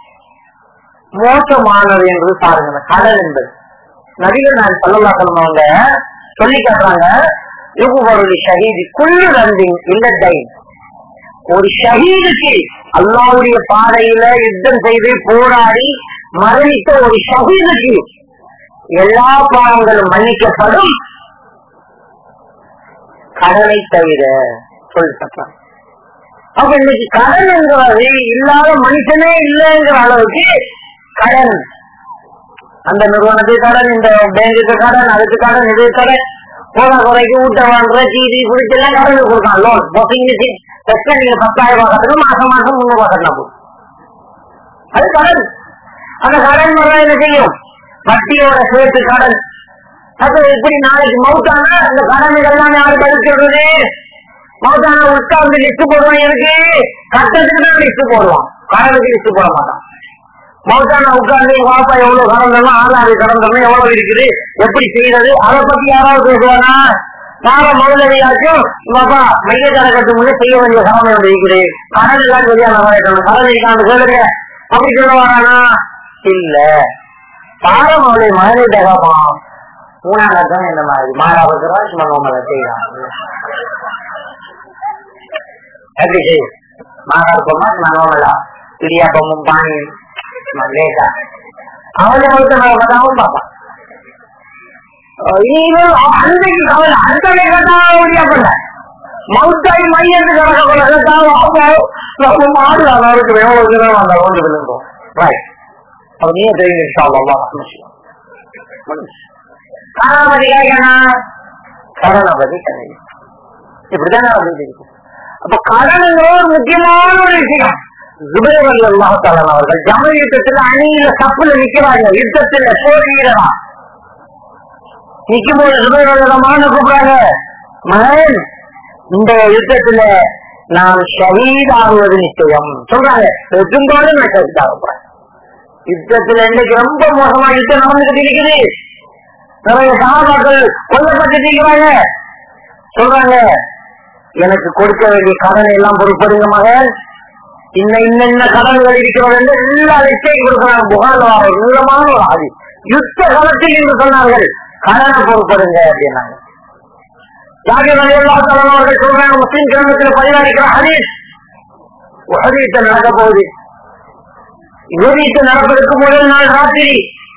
மோசமானது என்று பாருங்க கடல் என்பது நபிகள் நான் சொல்லலா சொன்னவங்க சொல்லி காட்டுறாங்க யுகுபருளி ஷஹீதி குள்ளு ரந்தின் இல்ல ஒரு ஷஹீதுக்கு அல்லாவுடைய பாதையில யுத்தம் செய்து போராடி மரணித்த ஒரு ஷஹீதுக்கு எல்லா பாவங்களும் மன்னிக்கப்படும் கடனை தவிர சொல்லிட்டாங்க அப்ப இன்னைக்கு கடன் என்கிறது இல்லாத மனுஷனே இல்லைங்கிற அளவுக்கு கடன் அந்த நிறுவனத்துக்கு கடன் இந்த பேங்குக்கு கடன் அதுக்கு கடன் இது கடன் போன குறைக்கு ஊட்ட வாங்குற சீதி குடிச்சு எல்லாம் கடன் கொடுக்கலாம் லோன் பொசிங் பெஸ்ட் நீங்க பத்தாயிரம் ரூபாய் கட்டணும் மாசம் மாசம் முன்னூறு ரூபாய் கட்டணும் போதும். அது கடன் அந்த கடன் முறை என்ன செய்யும் வட்டியோட சேர்த்து கடன் அப்ப இப்படி நாளைக்கு மவுத்தானா அந்த கடன்கள் எல்லாம் யாரு பதிக்கிறது மவுத்தானா உட்கார்ந்து லிஸ்ட் போடுவான் எனக்கு கட்டத்துக்கு தான் லிஸ்ட் போடுவான் கடனுக்கு லிஸ்ட் போட மாட்டான் மவுத்தானா உட்கார்ந்து எங்க பாப்பா எவ்வளவு கடன் தரணும் ஆதாரி கடன் தரணும் எவ்வளவு இருக்குது எப்படி செய்யறது அதை பத்தி யாராவது பேசுவானா நாம முதலடியாச்சும் பாப்பா மைய கணக்கத்து முன்னே செய்ய வேண்டிய கடமை ஒன்று இருக்குது கடன் எல்லாம் வெளியா நிறைவேற்றணும் கடன் இருக்கான்னு கேளுங்க அப்படி சொல்லுவானா இல்ல பாரம் அவளை மகனை தகப்பான் மூணாம் கட்டம் இந்த மாதிரி மாறாவது சும்மா நம்மளை செய்யலாம் எப்படி செய்யும் மாறா இருப்போமா சும்மா நோமலா இடியாப்பமும் பானி சும்மா லேட்டா அவளை மட்டும் நம்ம பார்த்தாவும் பார்ப்பான் இனிமேல் அன்றைக்கு கவலை அடுத்த கேட்டாலும் இடியாப்பல்ல மவுத்தாய் மையத்து கிடக்க கொள்ள கேட்டாலும் அப்போ நம்ம மாடு அவருக்கு எவ்வளவு தூரம் அந்த ஒன்று விழுந்தோம் ரைட் அப்ப நீயே தெரியுங்க இன்ஷா அல்லாஹ் காரணபதி கேட்கணும் கடனபதி கிடையாது இப்படிதான் நடந்துட்டு இருக்கு அப்ப கடனுங்கிற ஒரு முக்கியமான ஒரு விஷயம் ஜுபைர் அல்லாஹாலன் அவர்கள் ஜம யுத்தத்துல அணியில தப்புல நிக்கிறாங்க யுத்தத்துல போறீங்களா நிக்கும் போது ஜுபைர் அல்லாமான கூப்பிடுறாங்க மகன் இந்த யுத்தத்துல நான் ஷஹீத் ஆகுவது நிச்சயம் சொல்றாங்க வெட்டும்போது நான் ஷஹீத் ஆக போறேன் யுத்தத்துல இன்னைக்கு ரொம்ப மோசமா யுத்தம் நடந்துகிட்டு இருக்குது நிறைய சகாபாக்கள் கொல்லப்பட்டு இருக்கிறாங்க சொல்றாங்க எனக்கு கொடுக்க வேண்டிய கடனை எல்லாம் பொறுப்படுங்க மகன் இன்ன இன்ன இன்ன கடன்கள் இருக்கிறது என்று எல்லா லிஸ்டையும் கொடுக்கிறாங்க புகார்ல ஒரு நீளமான ஒரு ஆதி யுத்த காலத்தில் என்று சொன்னார்கள் கடனை பொறுப்படுங்க அப்படின்னாங்க ஜாகிர் அலி அல்லா அவர்கள் சொல்றாங்க முஸ்லீம் கிராமத்தில் பதிவாளிக்கிற ஹதீஸ் ஹதீஸை நடக்க போகுது யூனிட்டு நடப்பதற்கு முதல் நாள் ராத்திரி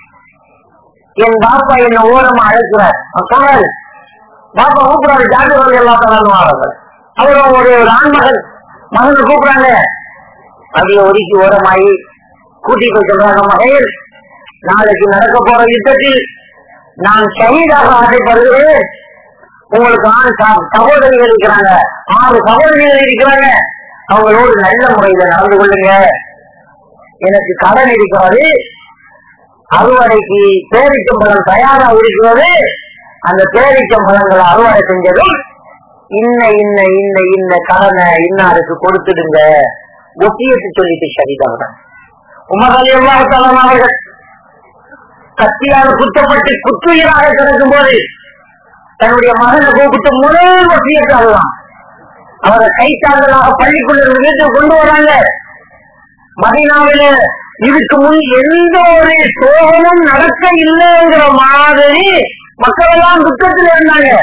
என் பாப்பா என்ன ஓரமா அழைக்கிறார் நான் சொல்றாரு பாப்பா கூப்பிடாரு ஜாகிரதை எல்லா தலைவார்கள் அவர் ஒரு ஒரு ஆண்மகன் மகனை கூப்பிடுறாங்க அப்படியே ஒதுக்கி ஓரமாயி கூட்டி போய் சொல்றாங்க மகையில் நாளைக்கு நடக்க போற யுத்தத்தில் நான் ஷஹீதாக ஆசைப்படுகிறேன் உங்களுக்கு ஆண் ச- சகோதரிகள் இருக்கிறாங்க ஆறு சகோதரிகள் இருக்கிறாங்க அவங்களோடு நல்ல முறையில நடந்து கொள்ளுங்க எனக்கு கடன் இருக்கிறது அறுவடைக்கு பேரிச்சம்பழம் தயாரா இருக்கிறது அந்த பேரிச்சம்பழங்களை அறுவடை செஞ்சதும் இன்ன இன்ன இன்ன இன்ன கடனை இன்னாருக்கு கொடுத்துடுங்க ஒத்தியத்து சொல்லிட்டு சரிதான் உமர் அலி அல்லாஹால அவர்கள் கத்தியால் குத்தப்பட்டு குற்றுயிராக கிடக்கும் போது தன்னுடைய மகனை கூப்பிட்டு முதல் வசியத்தை அதுதான் அவரை கைத்தாங்களாக பள்ளிக்குள்ள இருந்து வீட்டுக்கு கொண்டு வராங்க மதினாவில இதுக்கு முன் எந்த ஒரு சோகமும் நடக்க இல்லைங்கிற மாதிரி மக்கள் எல்லாம் துக்கத்தில் இருந்தாங்க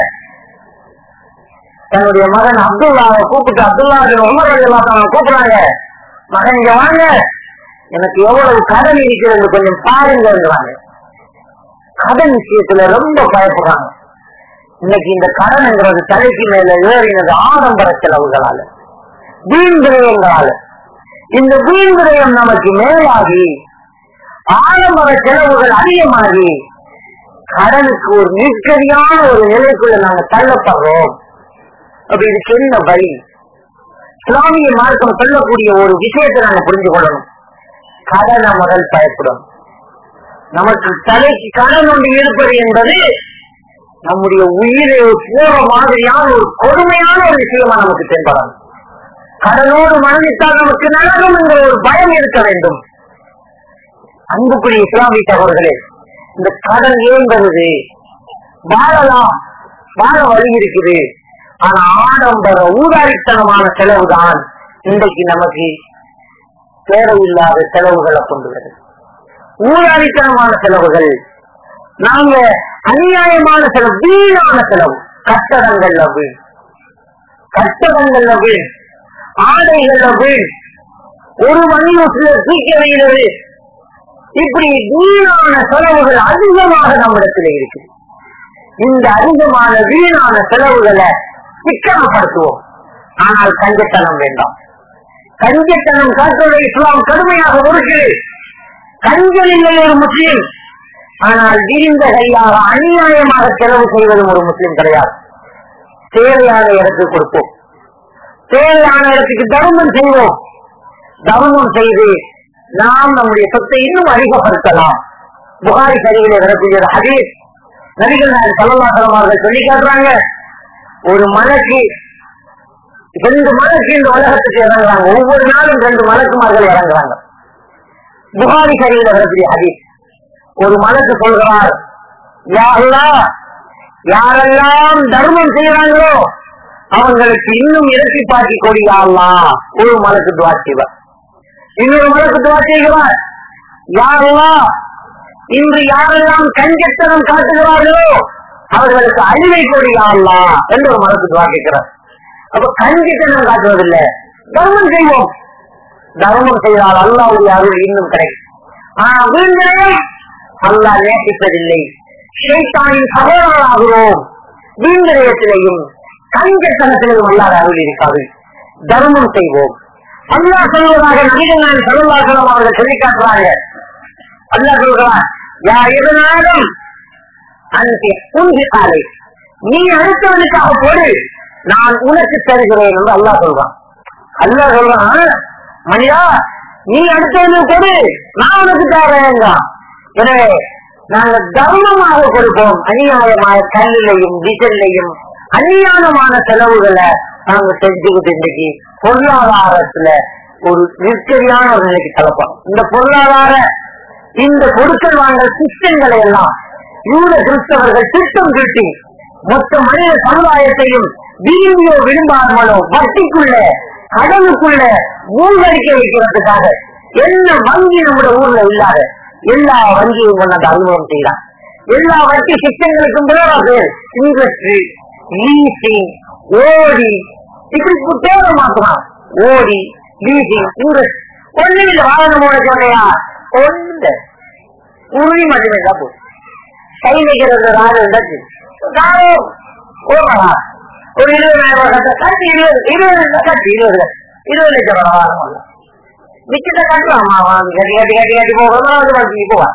தன்னுடைய மகன் அப்துல்லாவை கூப்பிட்டு அப்துல்லா உமர் அல்லாஹ் கூப்பிடுறாங்க மகன் இங்க வாங்க எனக்கு எவ்வளவு கடன் இருக்கிறது கொஞ்சம் பாருங்கிறாங்க கடன் விஷயத்துல ரொம்ப பயப்படுறாங்க இன்னைக்கு இந்த கடன்ங்கிறது தலைக்கு மேல ஏறினது ஆடம்பர செலவுகளால வீண் விரயங்களால இந்த வீண் விரயம் நமக்கு மேலாகி ஆடம்பர செலவுகள் அதிகமாகி கடனுக்கு ஒரு நிற்கதியான ஒரு நிலைக்குள்ள நாங்க தள்ளப்படுறோம் அப்ப இதுக்கு என்ன வழி இஸ்லாமிய மார்க்கம் சொல்லக்கூடிய ஒரு விஷயத்தை நாங்க புரிஞ்சு கொள்ளணும் கடனை முதல் பயப்படும் நமக்கு தலைக்கு கடன் ஒன்று இருப்பது என்பது நம்முடைய உயிரை போற மாதிரியான ஒரு கொடுமையான ஒரு விஷயமா நமக்கு தென்படும் கடனோடு மரணித்தால் நமக்கு நரகம் என்ற ஒரு பயம் இருக்க வேண்டும் அன்புக்குரிய இஸ்லாமிய சகோதரர்களே இந்த கடன் ஏன் வருது வாழலாம் வாழ வழி இருக்குது ஆனா ஆடம்பர ஊதாரித்தனமான செலவுதான் இன்றைக்கு நமக்கு தேவையில்லாத செலவுகளை கொண்டு வருது ஊதாரித்தனமான செலவுகள் நாங்க அநியாயமான செலவு வீணான செலவு கட்டடங்கள்ல வீண் கட்டடங்கள்ல வீண் ஆடைகள்ல வீண் ஒரு மணி சில தூக்கி வைக்கிறது இப்படி வீணான செலவுகள் அதிகமாக நம்மிடத்தில் இருக்கு இந்த அதிகமான வீணான செலவுகளை சிக்கனப்படுத்துவோம் ஆனால் கஞ்சத்தனம் வேண்டாம் கஞ்சத்தனம் காட்டுவதை இஸ்லாம் கடுமையாக ஒடுக்குது கஞ்சல் இல்லை ஒரு முஸ்லீம் ஆனால் விரிந்த கையாக அநியாயமாக செலவு செய்வதும் ஒரு முஸ்லீம் கிடையாது தேவையான இடத்துக்கு கொடுப்போம் தேவையான இடத்துக்கு தர்மம் செய்வோம் தர்மம் செய்து நாம் நம்முடைய சொத்தை இன்னும் அதிகப்படுத்தலாம் புகாரி சரிவில் வரக்கூடிய ஒரு ஹதீஸ் நபிகள் நாயகம் ஸல்லல்லாஹு அலைஹி அவர்கள் சொல்லி காட்டுறாங்க ஒரு மலைக்கு ரெண்டு மலைக்கு இந்த உலகத்துக்கு இறங்குறாங்க ஒவ்வொரு நாளும் ரெண்டு மலக்குமார்கள் இறங்குறாங்க புகாரி சரிவில் வரக்கூடிய ஹதீஸ் ஒரு மலக்கு சொல்கிறார் யா அல்லாஹ், யாரெல்லாம் தர்மம் செய்யறாங்களோ அவங்களுக்கு இன்னும் இரட்டி பாக்கி கொடியாளா ஒரு மலக்கு துவா செய்வார் இன்னொரு மலக்கு துவா செய்கிறார் யாரெல்லாம் இன்று யாரெல்லாம் கஞ்சத்தனம் காட்டுகிறார்களோ அவர்களுக்கு அழிவை கொடியாளா என்று ஒரு மலக்கு துவா கேட்கிறார் அப்ப கஞ்சத்தனம் காட்டுவதில்லை தர்மம் செய்வோம் தர்மம் செய்தால் அல்லாவுடைய அருள் இன்னும் கிடைக்கும் ஆனா வீண்விரயம் அல்லாஹ் நேசிப்பதில்லை ஷைத்தானின் சகோதரராகிறோம் வீண்விரயத்திலையும் கஞ்சத்தனத்திலையும் அல்லாத அருள் இருக்காது தர்மம் செய்வோம் அல்லாஹ் சொல்வதாக நபிகள் நான் சல்லாசலம் அவர்கள் சொல்லி காட்டுறாங்க அல்லாஹ் சொல்கிறார் யா எதனாலும் அந்த புனித காலை நீ அடுத்தவனுக்காக போடு நான் உனக்கு தருகிறேன் என்று அல்லாஹ் சொல்றான் அல்லாஹ் சொல்றான் மணியா நீ அடுத்தவனுக்கு கொடு நான் உனக்கு தரேன்றான் எனவே நாங்கள் தர்மமாக கொடுப்போம் அநியாயമായ கல்லிலையும் டீசல்லையும் அநியாயமான செலவுகளை நாங்க செஞ்சுக்கிட்டு இன்னைக்கு பொருளாதாரத்துல ஒரு நெருக்கடியான ஒரு நிலைக்கு கலப்போம் இந்த பொருளாதார இந்த கொடுக்கல் வாங்கல் சிஸ்டங்களை எல்லாம் யூத கிறிஸ்தவர்கள் திட்டம் தீட்டி மொத்த மனித சமுதாயத்தையும் விரும்பியோ விரும்பாமலோ வட்டிக்குள்ள கடனுக்குள்ள மூழ்கடிக்க வைக்கிறதுக்காக என்ன வங்கி நம்முடைய ஊர்ல இல்லாத எல்லா வங்கியும் கொண்டு அந்த அனுபவம் செய்யலாம் எல்லா வட்டி சிஸ்டங்களுக்கும் பேரா பேர் இன்ட்ரெஸ்ட் லீசிங் ஓடி இப்படி தேவை மாத்தலாம் ஓடி லீசிங் இன்ட்ரெஸ்ட் ஒண்ணு இல்ல வாகனம் ஓட சொன்னையா ஒன்று உறுதி மட்டுமே தான் போதும் கை வைக்கிறது ராஜ இருந்தாச்சு காரம் ஓடலாம் ஒரு இருபதாயிரம் ரூபாய் கட்ட கட்டி இருபது இருபது லட்சம் கட்டி இருபது லட்சம் இருபது லட்சம் ரூபாய் வாகனம் வரலாம் மிச்சத்தை கட்டலாமா வாங்கி கட்டி கட்டி கட்டி கட்டி போகணும் அது வங்கிக்கு போவார்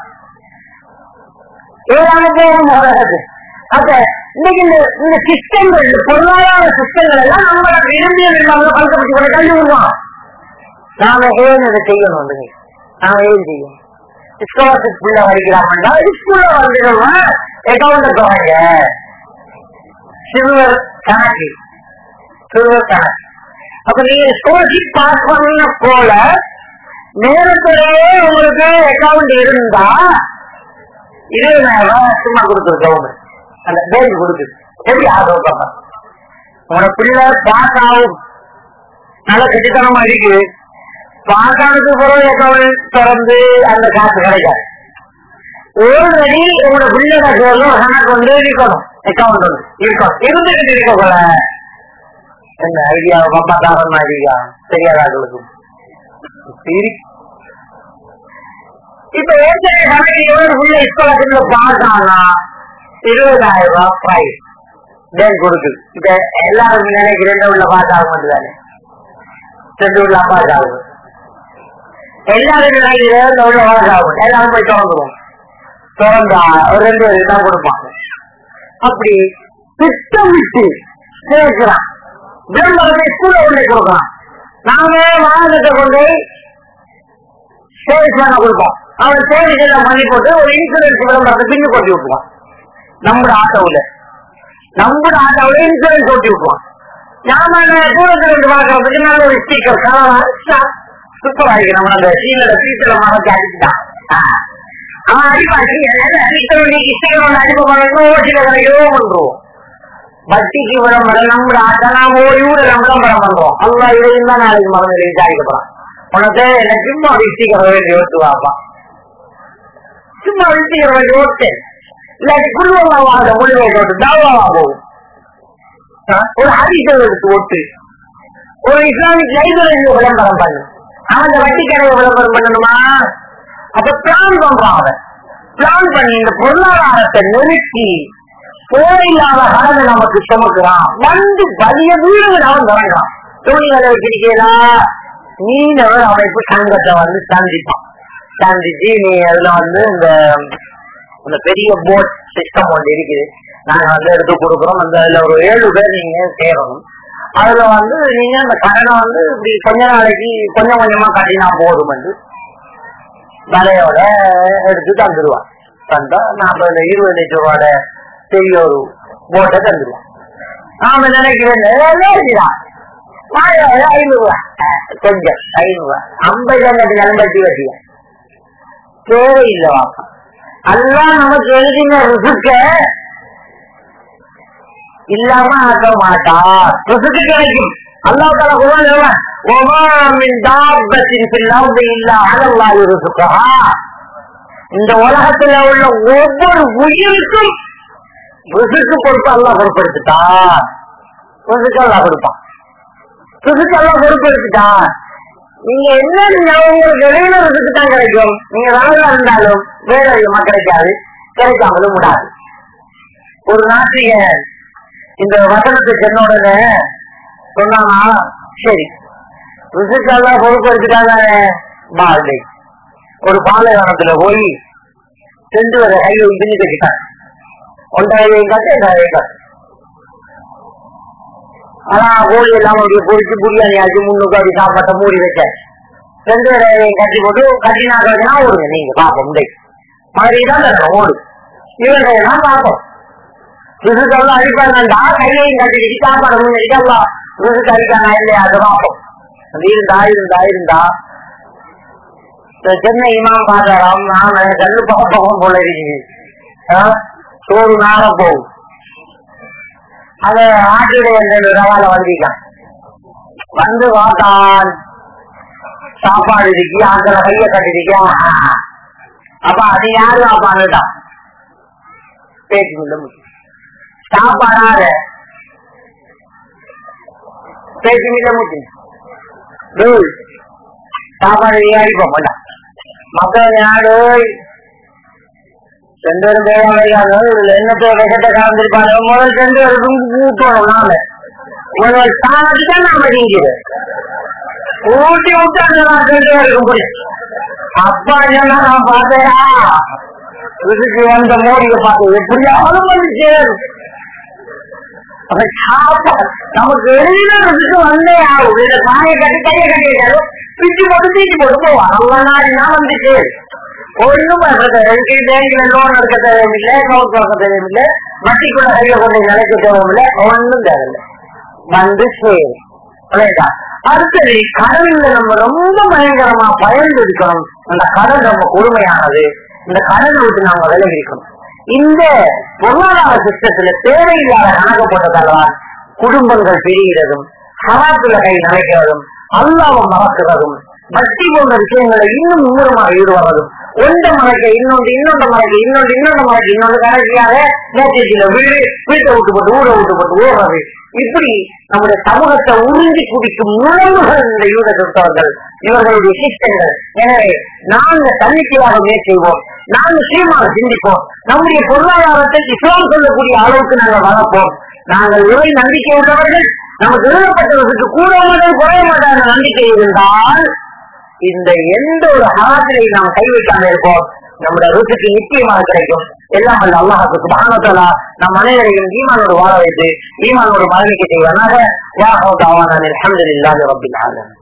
ஏதாவது போகும் உலகத்து அப்ப இன்னைக்கு இந்த இந்த சிஸ்டங்கள் இந்த பொருளாதார சிஸ்டங்கள் எல்லாம் நம்மள விரும்பிய இல்லாம பழக்கப்பட்டு கொண்டு கல்வி விடுவான் நாம ஏன் இதை செய்யணும் வந்து நாம ஏன் செய்யணும் ஸ்காலர்ஷிப் உள்ள வரைக்கிறாங்கன்னா ஸ்கூல்ல வந்துடுவா அக்கௌண்ட் போவாங்க சிறுவர் கணக்கு சிறுவர் கணக்கு அப்ப நீங்க ஸ்காலர்ஷிப் பாஸ் பண்ண போல நேரத்திலேயே உங்களுக்கு அக்கௌண்ட் இருந்தா இருபதாயிரம் ரூபாய் சும்மா கொடுக்குது கவர்மெண்ட் அந்த பேங்க் கொடுக்குது எப்படி ஆகும் பாப்பா உன பிள்ளை பாஸ் ஆகும் நல்ல கட்டித்தனமா இருக்கு பாஸ் ஆனதுக்கு பிறகு அக்கௌண்ட் திறந்து அந்த காசு கிடைக்காது ஆல்ரெடி உங்களோட பிள்ளைங்க பேர்ல கணக்கு வந்து இருக்கணும் அக்கௌண்ட் வந்து இருக்கணும் இருந்துகிட்டு இருக்கக்கூட என்ன ஐடியா பாப்பா தாரண ஐடியா தெரியாதார்களுக்கு சரி இப்ப ஏற்கனவே கணக்கு எவ்வளவு உள்ள ஸ்காலர்ஷிப்ல பாஸ் ஆனா இருபதாயிரம் ரூபாய் பிரைஸ் பேங்க் கொடுக்குது இப்ப எல்லாரும் நினைக்கு ரெண்டு உள்ள பாஸ் ஆக மாட்டேதானே ரெண்டு உள்ள பாஸ் ஆகும் எல்லாரும் நினைக்கு ரெண்டு உள்ள பாஸ் ஆகும் எல்லாரும் போய் திறந்துருவோம் திறந்தா ஒரு ரெண்டு பேருக்கு தான் கொடுப்பாங்க அப்படி திட்டமிட்டு சேர்க்கிறான் விளம்பரத்தை ஸ்கூல்ல உள்ள கொடுக்கலாம் நாம வாகனத்தை கொண்டு சேல்ஸ் பண்ண கொடுப்போம் அவன் சேல்ஸ் எல்லாம் பண்ணி போட்டு ஒரு இன்சூரன்ஸ் விளம்பரத்தை பின்னு கொட்டி விட்டுருவான் நம்மட ஆட்டோவில் நம்மட ஆட்டோவில் இன்சூரன்ஸ் ஓட்டி விட்டுருவான் நாம தூரத்துல இருந்து பார்க்கறதுக்கு நல்ல ஒரு ஸ்பீக்கர் கலரா சூப்பர் ஆகிருக்கு நம்ம அந்த சீனோட சீட்டில் மகன் அடிச்சுட்டான் அவன் அடிப்பாச்சு அடிக்கிறவங்க இஷ்டம் அடிப்ப பண்ணணும் ஓட்டில கிடைக்கவோ பண்றோம் வட்டிக்கு விளம்பரம் நம்ம ஆட்டா நாம ஒரு ஊரில் விளம்பரம் பண்றோம் அல்லா இதையும் தான் நாளைக்கு மகன் விசாரிக்கப்படாம் உனக்கு என்ன சும்மா விசிக்கிற வேண்டிய ஓட்டு வாப்பா சும்மா விசிக்கிற வேண்டிய ஓட்டு இல்லாட்டி குழுவமாக முடிவை போட்டு தாவாவா போகும் ஒரு ஹரிசல் எடுத்து ஓட்டு ஒரு இஸ்லாமிக் லைப்ரரி விளம்பரம் பண்ணு அவன் வட்டி கடையை விளம்பரம் பண்ணணுமா அப்ப பிளான் பண்றான் அவன் பிளான் பண்ணி இந்த பொருளாதாரத்தை நிறுத்தி தேவையில்லாத கடனை நமக்கு சுமக்குறான் வந்து வலிய வீடுகள் அவன் தொடங்குறான் துணிகளை வச்சிருக்கீங்களா மீனவர் அமைப்பு சங்கத்தை வந்து சந்திப்பான் சந்திச்சு நீ அதுல வந்து இந்த இந்த பெரிய போட் சிஸ்டம் ஒன்று இருக்குது நாங்க வந்து எடுத்து கொடுக்குறோம் அந்த அதுல ஒரு ஏழு பேர் நீங்க சேரணும் அதுல வந்து நீங்க அந்த கடனை வந்து இப்படி கொஞ்ச நாளைக்கு கொஞ்சம் கொஞ்சமா கட்டினா போதும் வந்து விலையோட எடுத்து தந்துடுவான் தந்தா நாற்பது இருபது லட்சம் ரூபாயோட பெரிய ஒரு போட்டை தந்துடுவான் நாம நினைக்கிறேன் ஐநூறு ரூபா கொஞ்சம் ஐநூறு ரூபா ஐம்பது ரெண்டு நண்பட்டி வட்டியா தேவையில்லை வாப்பா எல்லாம் நமக்கு எழுதின ருசுக்க இல்லாம ஆக்க மாட்டா ருசுக்கு கிடைக்கும் அல்லா தலா குரான் ஒமா மின் தாபத்தின் பில்லாவது இல்ல அனல்லாஹி ருசுக்கஹா இந்த உலகத்துல உள்ள ஒவ்வொரு உயிருக்கும் ருசுக்கு பொறுப்பு அல்லாஹ் பொறுப்படுத்திட்டா ருசுக்கு அல்லாஹ் கொடுப்பான் ருசுக்கு அல்லாஹ் பொறுப்படுத்திட்டான் நீங்க என்ன உங்களுக்கு வெளியில ருசுக்கு தான் கிடைக்கும் நீங்க வேலையா இருந்தாலும் வேற அதிகமா கிடைக்காது கிடைக்காமலும் விடாது ஒரு நாட்டிய இந்த வசனத்தை சொன்ன உடனே சொன்னானா சரி ருசுக்கெல்லாம் பொறுப்படுத்திட்டாங்க பால்டை ஒரு பாலைவனத்துல போய் சென்று வர கையை பின்னி கட்டிட்டான் ஒன்றையும் காட்டு ரெண்டாயிரம் காட்டு ஆனா கோழி எல்லாம் அப்படியே பொறிச்சு பிரியாணி ஆச்சு முன்னுக்கு அப்படி சாப்பாட்ட மூடி வச்ச ரெண்டு வேலையும் கட்டி போட்டு கட்டினா கட்டினா ஓடுங்க நீங்க பாப்போம் முண்டை மாதிரி தான் தரணும் ஓடு இவர்களெல்லாம் பார்ப்போம் ருசுக்கெல்லாம் அடிப்பாங்கண்டா கையையும் கட்டிக்கிட்டு சாப்பாடு முன்னாடி எல்லாம் ருசுக்கு அடிக்காங்க இல்லையா அதை பார்ப்போம் அது இருந்தா இருந்தா இருந்தா இந்த சென்னை இமாம் பாதாரம் நாம கல்லு பக்கம் போல இருக்குது ஆ, சோறு நாள போகும் அத ஆட்டுடைய ரெண்டு ரவால வந்திருக்கான் வந்து பார்த்தான் சாப்பாடு இருக்கு அந்த கைய கட்டிருக்கான் அப்ப அது யாரு வாப்பான்னுட்டான் பேச்சு இல்லை சாப்பாடாத பேச்சு இல்லை முச்சு டேய், சாப்பாடு யாரிப்போம் மாட்டான் மக்கள் யாரு ரெண்டு பேரும் பேரும் கிடைக்காது இதுல என்னத்தை விஷத்தை கலந்துருப்பாங்க முதல் ரெண்டு பேருக்கும் ஊட்டணும் நாம ஒரு சாணத்துக்கு தான் நாம நீங்குது ஊட்டி விட்டாங்க நான் ரெண்டு பேருக்கும் போய் அப்பா சொன்னா நான் பார்த்தேயா இதுக்கு வந்த மோடியை பார்த்து எப்படியாவது வந்துச்சு அப்ப சாப்பாடு நமக்கு எழுதினதுக்கு வந்தே ஆகும் இந்த காயை கட்டி கையை கட்டிட்டாரு பிச்சு போட்டு தீச்சு போட்டு போவான் அவ்வளோ நாடுனா வந்துச்சு ஒண்ணும் பயப்பட எனக்கு பேங்க்ல லோன் எடுக்க தேவையில்லை நோட் வாங்க தேவையில்லை வட்டிக்குள்ள கையை கொண்டு நிலைக்க தேவையில்லை ஒண்ணும் தேவையில்லை வந்து சேரும் புரியுதா? அடுத்தது கடல்ல நம்ம ரொம்ப பயங்கரமா பயந்து இருக்கணும் அந்த கடல் ரொம்ப கொடுமையானது இந்த கடல் விட்டு நாம விலகி இருக்கணும் இந்த பொருளாதார சிஸ்டத்துல தேவையில்லாத கணக்கப்பட்டதால்தான் குடும்பங்கள் பிரிகிறதும் ஹராத்துல கை நினைக்கிறதும் அல்லாவை மறக்கிறதும் பக்தி போன்ற விஷயங்களை இன்னும் மும்முரமாக ஈடுபடுறதும் ஒன்ற மலைக்கு இன்னொன்று இன்னொன்று மலைக்கு இன்னொன்று இன்னொன்று மலைக்கு இன்னொன்று கடைசியாக நேற்றத்தில வீடு வீட்டை விட்டு போட்டு ஊரை விட்டு போட்டு ஓடுறது இப்படி நம்முடைய சமூகத்தை உறிஞ்சி குடிக்கும் உணவுகள் இந்த யூத கிறிஸ்தவர்கள் இவர்களுடைய சிஸ்டங்கள் எனவே நாங்கள் தன்னிச்சையாக முயற்சி செய்வோம் நாங்கள் சுயமாக சிந்திப்போம் நம்முடைய பொருளாதாரத்தை இஸ்லாம் சொல்லக்கூடிய அளவுக்கு நாங்கள் வளர்ப்போம் நாங்கள் இறை நம்பிக்கை உள்ளவர்கள் நமக்கு எழுதப்பட்டவர்களுக்கு கூட மாட்டோம் குறைய மாட்டாங்க நம்பிக்கை இருந்தால் இந்த எந்த ஒரு ஹராத்திலையும் நாம் கை வைக்காம இருப்போம் நம்முடைய ருசிக்கு நிச்சயமாக கிடைக்கும் எல்லாம் அல்ல அல்லாஹுக்கு சுபானத்தலா நம் அனைவரையும் ஈமானோடு வாழ வைத்து ஈமானோடு மரணிக்க செய்வானாக வாஹோ தாவான அல்ஹம்துலில்லாஹி ரப்பில் ஆலமீன்